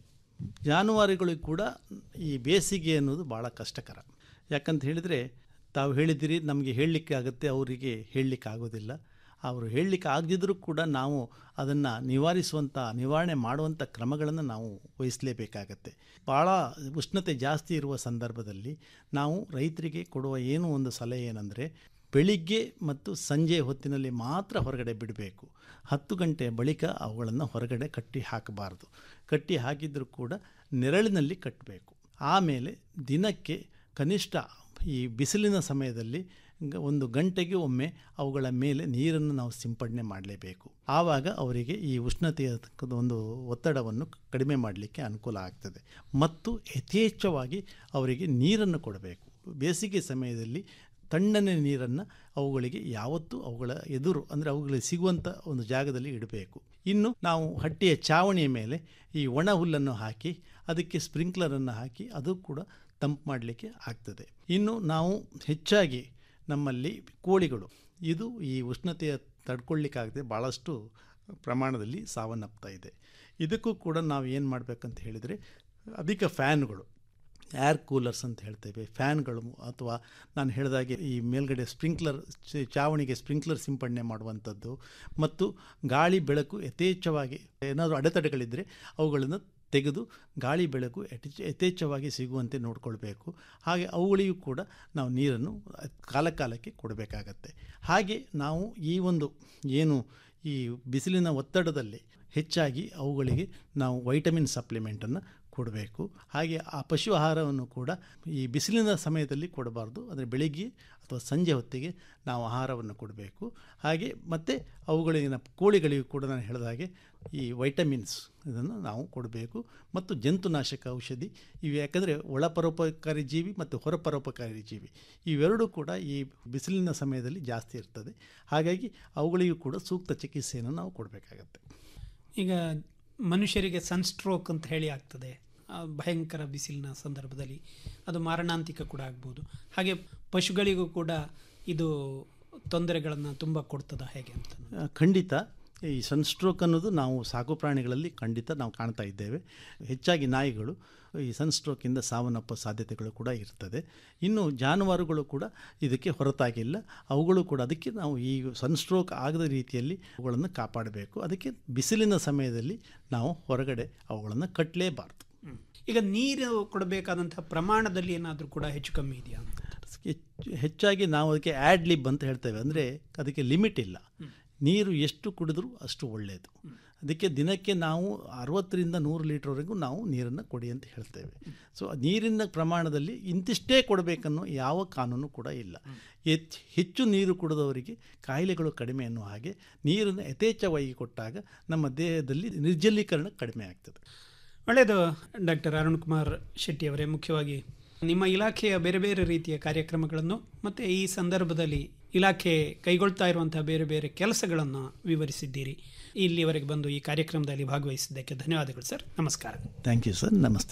Speaker 18: ಜಾನುವಾರುಗಳಿಗೂ ಕೂಡ ಈ ಬೇಸಿಗೆ ಅನ್ನೋದು ಭಾಳ ಕಷ್ಟಕರ ಯಾಕಂತ ಹೇಳಿದರೆ ತಾವು ಹೇಳಿದಿರಿ ನಮಗೆ ಹೇಳಲಿಕ್ಕೆ ಆಗುತ್ತೆ ಅವರಿಗೆ ಹೇಳಲಿಕ್ಕೆ ಆಗೋದಿಲ್ಲ ಅವರು ಹೇಳಲಿಕ್ಕೆ ಆಗದಿದ್ದರೂ ಕೂಡ ನಾವು ಅದನ್ನು ನಿವಾರಿಸುವಂಥ ನಿವಾರಣೆ ಮಾಡುವಂಥ ಕ್ರಮಗಳನ್ನು ನಾವು ವಹಿಸಲೇಬೇಕಾಗತ್ತೆ ಭಾಳ ಉಷ್ಣತೆ ಜಾಸ್ತಿ ಇರುವ ಸಂದರ್ಭದಲ್ಲಿ ನಾವು ರೈತರಿಗೆ ಕೊಡುವ ಏನು ಒಂದು ಸಲಹೆ ಏನಂದರೆ ಬೆಳಿಗ್ಗೆ ಮತ್ತು ಸಂಜೆ ಹೊತ್ತಿನಲ್ಲಿ ಮಾತ್ರ ಹೊರಗಡೆ ಬಿಡಬೇಕು ಹತ್ತು ಗಂಟೆ ಬಳಿಕ ಅವುಗಳನ್ನು ಹೊರಗಡೆ ಕಟ್ಟಿ ಹಾಕಬಾರ್ದು ಕಟ್ಟಿ ಹಾಕಿದರೂ ಕೂಡ ನೆರಳಿನಲ್ಲಿ ಕಟ್ಟಬೇಕು ಆಮೇಲೆ ದಿನಕ್ಕೆ ಕನಿಷ್ಠ ಈ ಬಿಸಿಲಿನ ಸಮಯದಲ್ಲಿ ಗ- ಒಂದು ಗಂಟೆಗೆ ಒಮ್ಮೆ ಅವುಗಳ ಮೇಲೆ ನೀರನ್ನು ನಾವು ಸಿಂಪಡಣೆ ಮಾಡಲೇಬೇಕು ಆವಾಗ ಅವರಿಗೆ ಈ ಉಷ್ಣತೆಯ ಒಂದು ಒತ್ತಡವನ್ನು ಕಡಿಮೆ ಮಾಡಲಿಕ್ಕೆ ಅನುಕೂಲ ಆಗ್ತದೆ ಮತ್ತು ಯಥೇಚ್ಛವಾಗಿ ಅವರಿಗೆ ನೀರನ್ನು ಕೊಡಬೇಕು ಬೇಸಿಗೆ ಸಮಯದಲ್ಲಿ ತಣ್ಣನೆ ನೀರನ್ನು ಅವುಗಳಿಗೆ ಯಾವತ್ತೂ ಅವುಗಳ ಎದುರು ಅಂದರೆ ಅವುಗಳಿಗೆ ಸಿಗುವಂಥ ಒಂದು ಜಾಗದಲ್ಲಿ ಇಡಬೇಕು ಇನ್ನು ನಾವು ಹಟ್ಟಿಯ ಚಾವಣಿಯ ಮೇಲೆ ಈ ಒಣ ಹುಲ್ಲನ್ನು ಹಾಕಿ ಅದಕ್ಕೆ ಸ್ಪ್ರಿಂಕ್ಲರನ್ನು ಹಾಕಿ ಅದು ಕೂಡ ತಂಪು ಮಾಡಲಿಕ್ಕೆ ಆಗ್ತದೆ ಇನ್ನು ನಾವು ಹೆಚ್ಚಾಗಿ ನಮ್ಮಲ್ಲಿ ಕೋಳಿಗಳು ಇದು ಈ ಉಷ್ಣತೆಯ ತಡ್ಕೊಳ್ಳಿಕ್ಕಾಗದೆ ಭಾಳಷ್ಟು ಪ್ರಮಾಣದಲ್ಲಿ ಸಾವನ್ನಪ್ತಾ ಇದೆ ಇದಕ್ಕೂ ಕೂಡ ನಾವು ಏನು ಮಾಡಬೇಕಂತ ಹೇಳಿದರೆ ಅಧಿಕ ಫ್ಯಾನ್ಗಳು ಏರ್ ಕೂಲರ್ಸ್ ಅಂತ ಹೇಳ್ತೇವೆ ಫ್ಯಾನ್ಗಳು ಅಥವಾ ನಾನು ಹೇಳಿದಾಗೆ ಈ ಮೇಲ್ಗಡೆ ಸ್ಪ್ರಿಂಕ್ಲರ್ ಚ- ಚಾವಣಿಗೆ ಸ್ಪ್ರಿಂಕ್ಲರ್ ಸಿಂಪಡಣೆ ಮಾಡುವಂಥದ್ದು ಮತ್ತು ಗಾಳಿ ಬೆಳಕು ಯಥೇಚ್ಛವಾಗಿ ಏನಾದರೂ ಅಡೆತಡೆಗಳಿದ್ದರೆ ಅವುಗಳನ್ನು ತೆಗೆದು ಗಾಳಿ ಬೆಳಕು ಯಥೇಚ್ಛ ಯಥೇಚ್ಛವಾಗಿ ಸಿಗುವಂತೆ ನೋಡಿಕೊಳ್ಬೇಕು ಹಾಗೆ ಅವುಗಳಿಗೂ ಕೂಡ ನಾವು ನೀರನ್ನು ಕಾಲ ಕಾಲಕ್ಕೆ ಕೊಡಬೇಕಾಗತ್ತೆ ಹಾಗೆ ನಾವು ಈ ಒಂದು ಏನು ಈ ಬಿಸಿಲಿನ ಒತ್ತಡದಲ್ಲಿ ಹೆಚ್ಚಾಗಿ ಅವುಗಳಿಗೆ ನಾವು ವೈಟಮಿನ್ ಸಪ್ಲಿಮೆಂಟನ್ನು ಕೊಡಬೇಕು ಹಾಗೆ ಆ ಪಶು ಆಹಾರವನ್ನು ಕೂಡ ಈ ಬಿಸಿಲಿನ ಸಮಯದಲ್ಲಿ ಕೊಡಬಾರ್ದು ಅಂದರೆ ಬೆಳಿಗ್ಗೆ ಅಥವಾ ಸಂಜೆ ಹೊತ್ತಿಗೆ ನಾವು ಆಹಾರವನ್ನು ಕೊಡಬೇಕು ಹಾಗೆ ಮತ್ತು ಅವುಗಳಿಗಿನ ಕೋಳಿಗಳಿಗೂ ಕೂಡ ನಾನು ಹೇಳಿದ ಹಾಗೆ ಈ ವೈಟಮಿನ್ಸ್ ಇದನ್ನು ನಾವು ಕೊಡಬೇಕು ಮತ್ತು ಜಂತುನಾಶಕ ಔಷಧಿ ಇವು ಯಾಕಂದರೆ ಒಳ ಪರೋಪಕಾರಿ ಜೀವಿ ಮತ್ತು ಹೊರ ಪರೋಪಕಾರಿ ಜೀವಿ ಇವೆರಡೂ ಕೂಡ ಈ ಬಿಸಿಲಿನ ಸಮಯದಲ್ಲಿ ಜಾಸ್ತಿ ಇರ್ತದೆ ಹಾಗಾಗಿ ಅವುಗಳಿಗೂ ಕೂಡ ಸೂಕ್ತ ಚಿಕಿತ್ಸೆಯನ್ನು ನಾವು ಕೊಡಬೇಕಾಗತ್ತೆ
Speaker 17: ಈಗ ಮನುಷ್ಯರಿಗೆ ಸನ್ಸ್ಟ್ರೋಕ್ ಅಂತ ಹೇಳಿ ಆಗ್ತದೆ ಆ ಭಯಂಕರ ಬಿಸಿಲಿನ ಸಂದರ್ಭದಲ್ಲಿ ಅದು ಮಾರಣಾಂತಿಕ ಕೂಡ ಆಗ್ಬೋದು ಹಾಗೆ ಪಶುಗಳಿಗೂ ಕೂಡ ಇದು ತೊಂದರೆಗಳನ್ನು ತುಂಬ ಕೊಡ್ತದ ಹೇಗೆ ಅಂತ
Speaker 18: ಆ, ಖಂಡಿತ ಈ ಸನ್ಸ್ಟ್ರೋಕ್ ಅನ್ನೋದು ನಾವು ಸಾಕು ಪ್ರಾಣಿಗಳಲ್ಲಿ ಖಂಡಿತ ನಾವು ಕಾಣ್ತಾ ಇದ್ದೇವೆ ಹೆಚ್ಚಾಗಿ ನಾಯಿಗಳು ಈ ಸನ್ಸ್ಟ್ರೋಕಿಂದ ಸಾವನ್ನಪ್ಪೋ ಸಾಧ್ಯತೆಗಳು ಕೂಡ ಇರ್ತದೆ ಇನ್ನು ಜಾನುವಾರುಗಳು ಕೂಡ ಇದಕ್ಕೆ ಹೊರತಾಗಿಲ್ಲ ಅವುಗಳು ಕೂಡ ಅದಕ್ಕೆ ನಾವು ಈ ಸನ್ಸ್ಟ್ರೋಕ್ ಆಗದ ರೀತಿಯಲ್ಲಿ ಅವುಗಳನ್ನು ಕಾಪಾಡಬೇಕು ಅದಕ್ಕೆ ಬಿಸಿಲಿನ ಸಮಯದಲ್ಲಿ ನಾವು ಹೊರಗಡೆ ಅವುಗಳನ್ನು ಕಟ್ಟಲೇಬಾರ್ದು
Speaker 17: ಈಗ ನೀರು ಕೊಡಬೇಕಾದಂಥ ಪ್ರಮಾಣದಲ್ಲಿ ಏನಾದರೂ ಕೂಡ ಹೆಚ್ಚು ಕಮ್ಮಿ ಇದೆಯಾ ಅಂತ
Speaker 18: ಹೆಚ್ಚು- ಹೆಚ್ಚಾಗಿ ನಾವು ಅದಕ್ಕೆ ಆ್ಯಡ್ ಲಿಬ್ ಅಂತ ಹೇಳ್ತೇವೆ ಅಂದರೆ ಅದಕ್ಕೆ ಲಿಮಿಟ್ ಇಲ್ಲ ನೀರು ಎಷ್ಟು ಕುಡಿದ್ರೂ ಅಷ್ಟು ಒಳ್ಳೆಯದು ಅದಕ್ಕೆ ದಿನಕ್ಕೆ ನಾವು ಅರವತ್ತರಿಂದ ನೂರು ಲೀಟ್ರ್ವರೆಗೂ ನಾವು ನೀರನ್ನು ಕೊಡಿ ಅಂತ ಹೇಳ್ತೇವೆ ಸೊ ನೀರಿನ ಪ್ರಮಾಣದಲ್ಲಿ ಇಂತಿಷ್ಟೇ ಕೊಡಬೇಕನ್ನೋ ಯಾವ ಕಾನೂನು ಕೂಡ ಇಲ್ಲ ಹೆಚ್ಚು ಹೆಚ್ಚು ನೀರು ಕುಡಿದವರಿಗೆ ಕಾಯಿಲೆಗಳು ಕಡಿಮೆ ಅನ್ನೋ ಹಾಗೆ ನೀರನ್ನು ಯಥೇಚ್ಛವಾಗಿ ಕೊಟ್ಟಾಗ ನಮ್ಮ ದೇಹದಲ್ಲಿ ನಿರ್ಜಲೀಕರಣ ಕಡಿಮೆ ಆಗ್ತದೆ
Speaker 17: ಒಳ್ಳೆಯದು ಡಾಕ್ಟರ್ ಅರುಣ್ ಕುಮಾರ್ ಶೆಟ್ಟಿ ಅವರೇ ಮುಖ್ಯವಾಗಿ ನಿಮ್ಮ ಇಲಾಖೆಯ ಬೇರೆ ಬೇರೆ ರೀತಿಯ ಕಾರ್ಯಕ್ರಮಗಳನ್ನು ಮತ್ತು ಈ ಸಂದರ್ಭದಲ್ಲಿ ಇಲಾಖೆ ಕೈಗೊಳ್ತಾ ಇರುವಂತಹ ಬೇರೆ ಬೇರೆ ಕೆಲಸಗಳನ್ನು ವಿವರಿಸಿದ್ದೀರಿ ಇಲ್ಲಿವರೆಗೆ ಬಂದು ಈ ಕಾರ್ಯಕ್ರಮದಲ್ಲಿ ಭಾಗವಹಿಸಿದ್ದಕ್ಕೆ ಧನ್ಯವಾದಗಳು ಸರ್ ನಮಸ್ಕಾರ
Speaker 18: ಥ್ಯಾಂಕ್ ಯು ಸರ್ ನಮಸ್ತೆ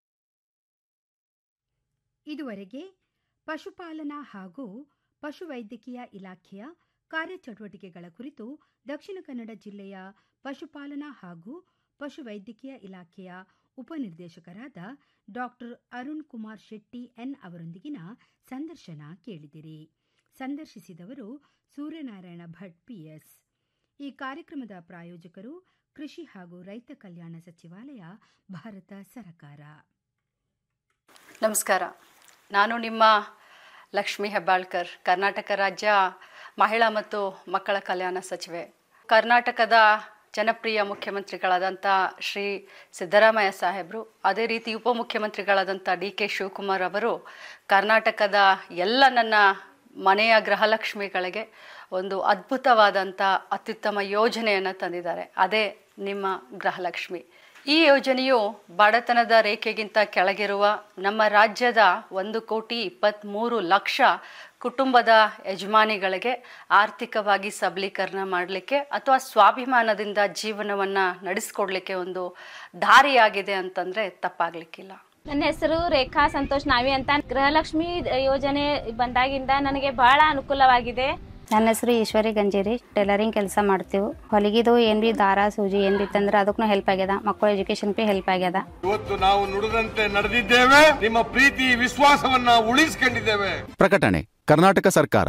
Speaker 2: ಇದುವರೆಗೆ ಪಶುಪಾಲನಾ ಹಾಗೂ ಪಶುವೈದ್ಯಕೀಯ ಇಲಾಖೆಯ ಕಾರ್ಯಚಟುವಟಿಕೆಗಳ ಕುರಿತು ದಕ್ಷಿಣ ಕನ್ನಡ ಜಿಲ್ಲೆಯ ಪಶುಪಾಲನಾ ಹಾಗೂ ಪಶುವೈದ್ಯಕೀಯ ಇಲಾಖೆಯ ಉಪನಿರ್ದೇಶಕರಾದ ಡಾಕ್ಟರ್ ಅರುಣ್ ಕುಮಾರ್ ಶೆಟ್ಟಿ ಎನ್ ಅವರೊಂದಿಗಿನ ಸಂದರ್ಶನ ಕೇಳಿದಿರಿ ಸಂದರ್ಶಿಸಿದವರು ಸೂರ್ಯನಾರಾಯಣ ಭಟ್ ಪಿಎಸ್ ಈ ಕಾರ್ಯಕ್ರಮದ ಪ್ರಾಯೋಜಕರು ಕೃಷಿ ಹಾಗೂ ರೈತ ಕಲ್ಯಾಣ ಸಚಿವಾಲಯ ಭಾರತ ಸರ್ಕಾರ
Speaker 13: ನಮಸ್ಕಾರ ನಾನು ನಿಮ್ಮ ಲಕ್ಷ್ಮಿ ಹೆಬ್ಬಾಳ್ಕರ್ ಕರ್ನಾಟಕ ರಾಜ್ಯ ಮಹಿಳಾ ಮತ್ತು ಮಕ್ಕಳ ಕಲ್ಯಾಣ ಸಚಿವೆ ಕರ್ನಾಟಕದ ಜನಪ್ರಿಯ ಮುಖ್ಯಮಂತ್ರಿಗಳಾದಂಥ ಶ್ರೀ ಸಿದ್ದರಾಮಯ್ಯ ಸಾಹೇಬರು ಅದೇ ರೀತಿ ಉಪಮುಖ್ಯಮಂತ್ರಿಗಳಾದಂಥ ಡಿ ಕೆ ಶಿವಕುಮಾರ್ ಅವರು ಕರ್ನಾಟಕದ ಎಲ್ಲ ನನ್ನ ಮನೆಯ ಗೃಹಲಕ್ಷ್ಮಿಗಳಿಗೆ ಒಂದು ಅದ್ಭುತವಾದಂಥ ಅತ್ಯುತ್ತಮ ಯೋಜನೆಯನ್ನು ತಂದಿದ್ದಾರೆ ಅದೇ ನಿಮ್ಮ ಗೃಹಲಕ್ಷ್ಮಿ ಈ ಯೋಜನೆಯು ಬಡತನದ ರೇಖೆಗಿಂತ ಕೆಳಗಿರುವ ನಮ್ಮ ರಾಜ್ಯದ ಒಂದು ಕೋಟಿ ಇಪ್ಪತ್ತ್ಮೂರು ಲಕ್ಷ ಕುಟುಂಬದ ಯಜಮಾನಿಗಳಿಗೆ ಆರ್ಥಿಕವಾಗಿ ಸಬಲೀಕರಣ ಮಾಡಲಿಕ್ಕೆ ಅಥವಾ ಸ್ವಾಭಿಮಾನದಿಂದ ಜೀವನವನ್ನು ನಡೆಸ್ಕೊಡ್ಲಿಕ್ಕೆ ಒಂದು ದಾರಿಯಾಗಿದೆ ಅಂತಂದರೆ ತಪ್ಪಾಗಲಿಕ್ಕಿಲ್ಲ
Speaker 14: ನನ್ನ ಹೆಸರು ರೇಖಾ ಸಂತೋಷ್ ನಾವಿ ಅಂತ ಗೃಹಲಕ್ಷ್ಮಿ ಯೋಜನೆ ಬಂದಾಗಿಂದ ನನಗೆ ಬಹಳ ಅನುಕೂಲವಾಗಿದೆ
Speaker 15: ನನ್ನ ಹೆಸರು ಈಶ್ವರಿ ಗಂಜೇರಿ ಟೈಲರಿಂಗ್ ಕೆಲಸ ಮಾಡ್ತೀವಿ ಹೊಲಿಗಿದು ಏನ್ ಬಿ ದಾರ ಸೂಜಿ ಏನ್ ಬಿ ತಂದ್ರೆ ಅದಕ್ಕೂ ಹೆಲ್ಪ್ ಆಗ್ಯದ ಮಕ್ಕಳ ಎಜುಕೇಶನ್ ಬಿ ಹೆಲ್ಪ್ ಆಗ್ಯದ
Speaker 19: ಇವತ್ತು ನಾವು ನುಡಿದಂತೆ ನಡೆದಿದ್ದೇವೆ ನಿಮ್ಮ ಪ್ರೀತಿ ವಿಶ್ವಾಸವನ್ನ ಉಳಿಸಿಕೊಂಡಿದ್ದೇವೆ
Speaker 16: ಪ್ರಕಟಣೆ ಕರ್ನಾಟಕ ಸರ್ಕಾರ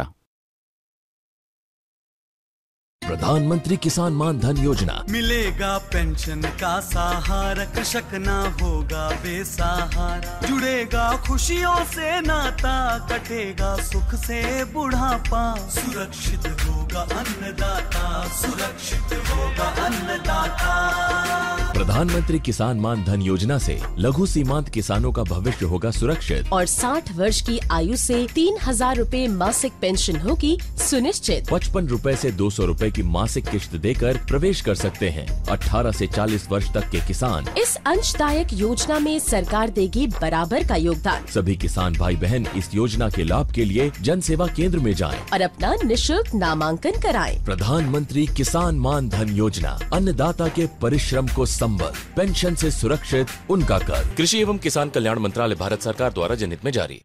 Speaker 20: प्रधानमंत्री किसान मान धन योजना
Speaker 21: मिलेगा पेंशन का सहारा कृषक ना होगा बेसहारा जुड़ेगा खुशियों से नाता कटेगा सुख से बुढ़ापा सुरक्षित होगा अन्नदाता सुरक्षित होगा अन्नदाता
Speaker 20: प्रधानमंत्री किसान मान धन योजना से लघु सीमांत किसानों का भविष्य होगा सुरक्षित
Speaker 22: और 60 वर्ष की आयु से तीन हजार रूपए मासिक पेंशन होगी सुनिश्चित
Speaker 20: पचपन रूपए से दो सौ रूपए की मासिक किश्त देकर प्रवेश कर सकते हैं 18 से 40 वर्ष तक के किसान
Speaker 22: इस अंशदायक योजना में सरकार देगी बराबर का योगदान
Speaker 20: सभी किसान भाई बहन इस योजना के लाभ के लिए जन सेवा केंद्र में जाएं।
Speaker 22: और अपना निशुल्क नामांकन कराएं।
Speaker 20: प्रधानमंत्री किसान मान धन योजना अन्नदाता के परिश्रम को संबल पेंशन से सुरक्षित उनका कर कृषि एवं किसान कल्याण मंत्रालय भारत सरकार द्वारा जनहित में जारी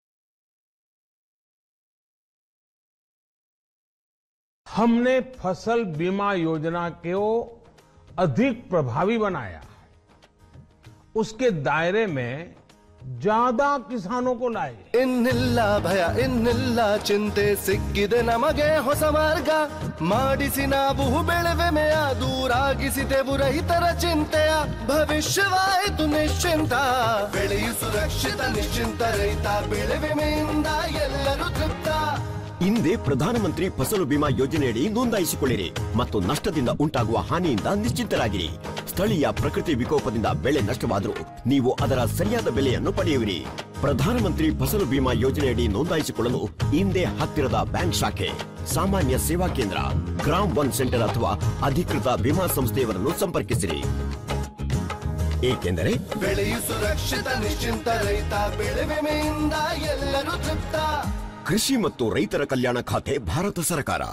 Speaker 10: हमने फसल बीमा योजना को अधिक प्रभावी बनाया उसके दायरे में ज्यादा किसानों को लाए
Speaker 9: ಇನ್ನಿಲ್ಲ ಭಯ ಇನ್ನಿಲ್ಲ ಚಿಂತೆ ಸಿಕ್ಕಿದೆ ನಮಗೆ ಹೊಸ ಮಾರ್ಗ ಮಾಡಿಸಿ ನಾವು ಬೆಳೆವೆಮೆಯ ದೂರಾಗಿಸಿದೆವು ರೈತರ ಚಿಂತೆಯ ಭವಿಷ್ಯವಾಯಿತು ನಿಶ್ಚಿಂತ ಬೆಳೆಯು ಸುರಕ್ಷಿತ ನಿಶ್ಚಿಂತ ರೈತ ಬೆಳೆ ವಿಮೆಯಿಂದ ಎಲ್ಲರೂ ತೃಪ್ತ
Speaker 23: ಹಿಂದೆ ಪ್ರಧಾನಮಂತ್ರಿ ಫಸಲು ಬಿಮಾ ಯೋಜನೆಯಡಿ ನೋಂದಾಯಿಸಿಕೊಳ್ಳಿರಿ ಮತ್ತು ನಷ್ಟದಿಂದ ಉಂಟಾಗುವ ಹಾನಿಯಿಂದ ನಿಶ್ಚಿಂತರಾಗಿರಿ ಸ್ಥಳೀಯ ಪ್ರಕೃತಿ ವಿಕೋಪದಿಂದ ಬೆಳೆ ನಷ್ಟವಾದರೂ ನೀವು ಅದರ ಸರಿಯಾದ ಬೆಲೆಯನ್ನು ಪಡೆಯುವಿರಿ ಪ್ರಧಾನಮಂತ್ರಿ ಫಸಲು ಬಿಮಾ ಯೋಜನೆಯಡಿ ನೋಂದಾಯಿಸಿಕೊಳ್ಳಲು ಹಿಂದೆ ಹತ್ತಿರದ ಬ್ಯಾಂಕ್ ಶಾಖೆ ಸಾಮಾನ್ಯ ಸೇವಾ ಕೇಂದ್ರ ಗ್ರಾಮ್ ಒನ್ ಸೆಂಟರ್ ಅಥವಾ ಅಧಿಕೃತ ವಿಮಾ ಸಂಸ್ಥೆಯವರನ್ನು ಸಂಪರ್ಕಿಸಿರಿ ಏಕೆಂದರೆ
Speaker 9: ಬೆಳೆಯು ಸುರಕ್ಷಿತ ನಿಶ್ಚಿಂತ ರೈತ ಬೆಳೆ ವಿಮೆಯಿಂದ ಎಲ್ಲರೂ ತೃಪ್ತ
Speaker 23: ಕೃಷಿ ಮತ್ತು ರೈತರ ಕಲ್ಯಾಣ ಖಾತೆ ಭಾರತ ಸರ್ಕಾರ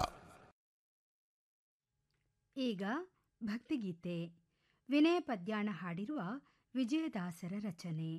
Speaker 2: ಈಗ ಭಕ್ತಿಗೀತೆ ವಿನಯ ಪದ್ಯಾಣ ಹಾಡಿರುವ ವಿಜಯದಾಸರ ರಚನೆ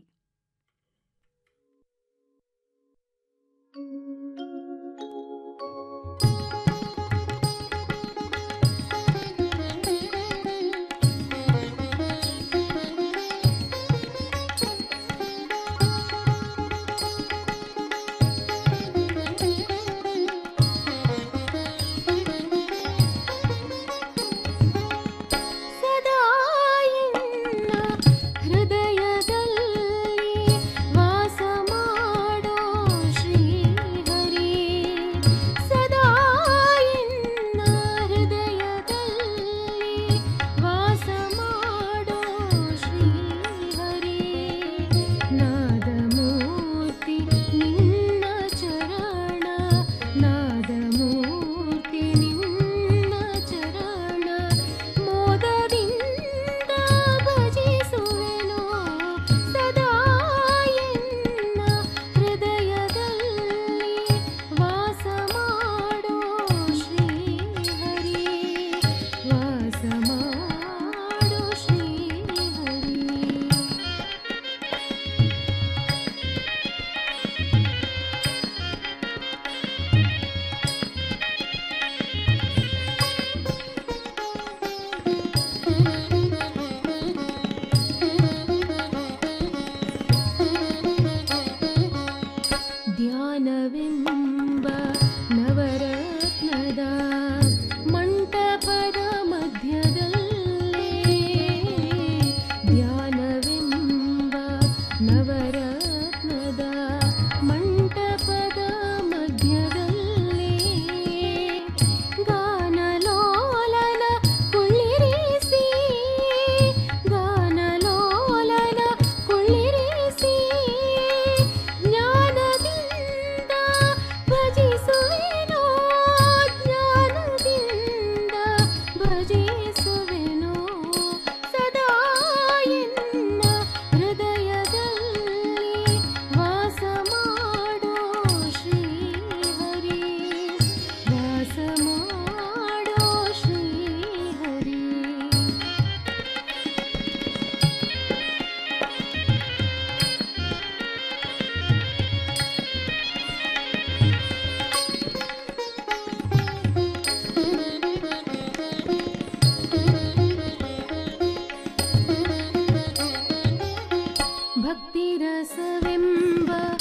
Speaker 11: ಸದಾ ಎನ್ನ ಹೃದಯದಲ್ಲಿ ವಾಸ ಮಾಡೋ ಶ್ರೀ ಭಕ್ತಿರಸವೆಂಬ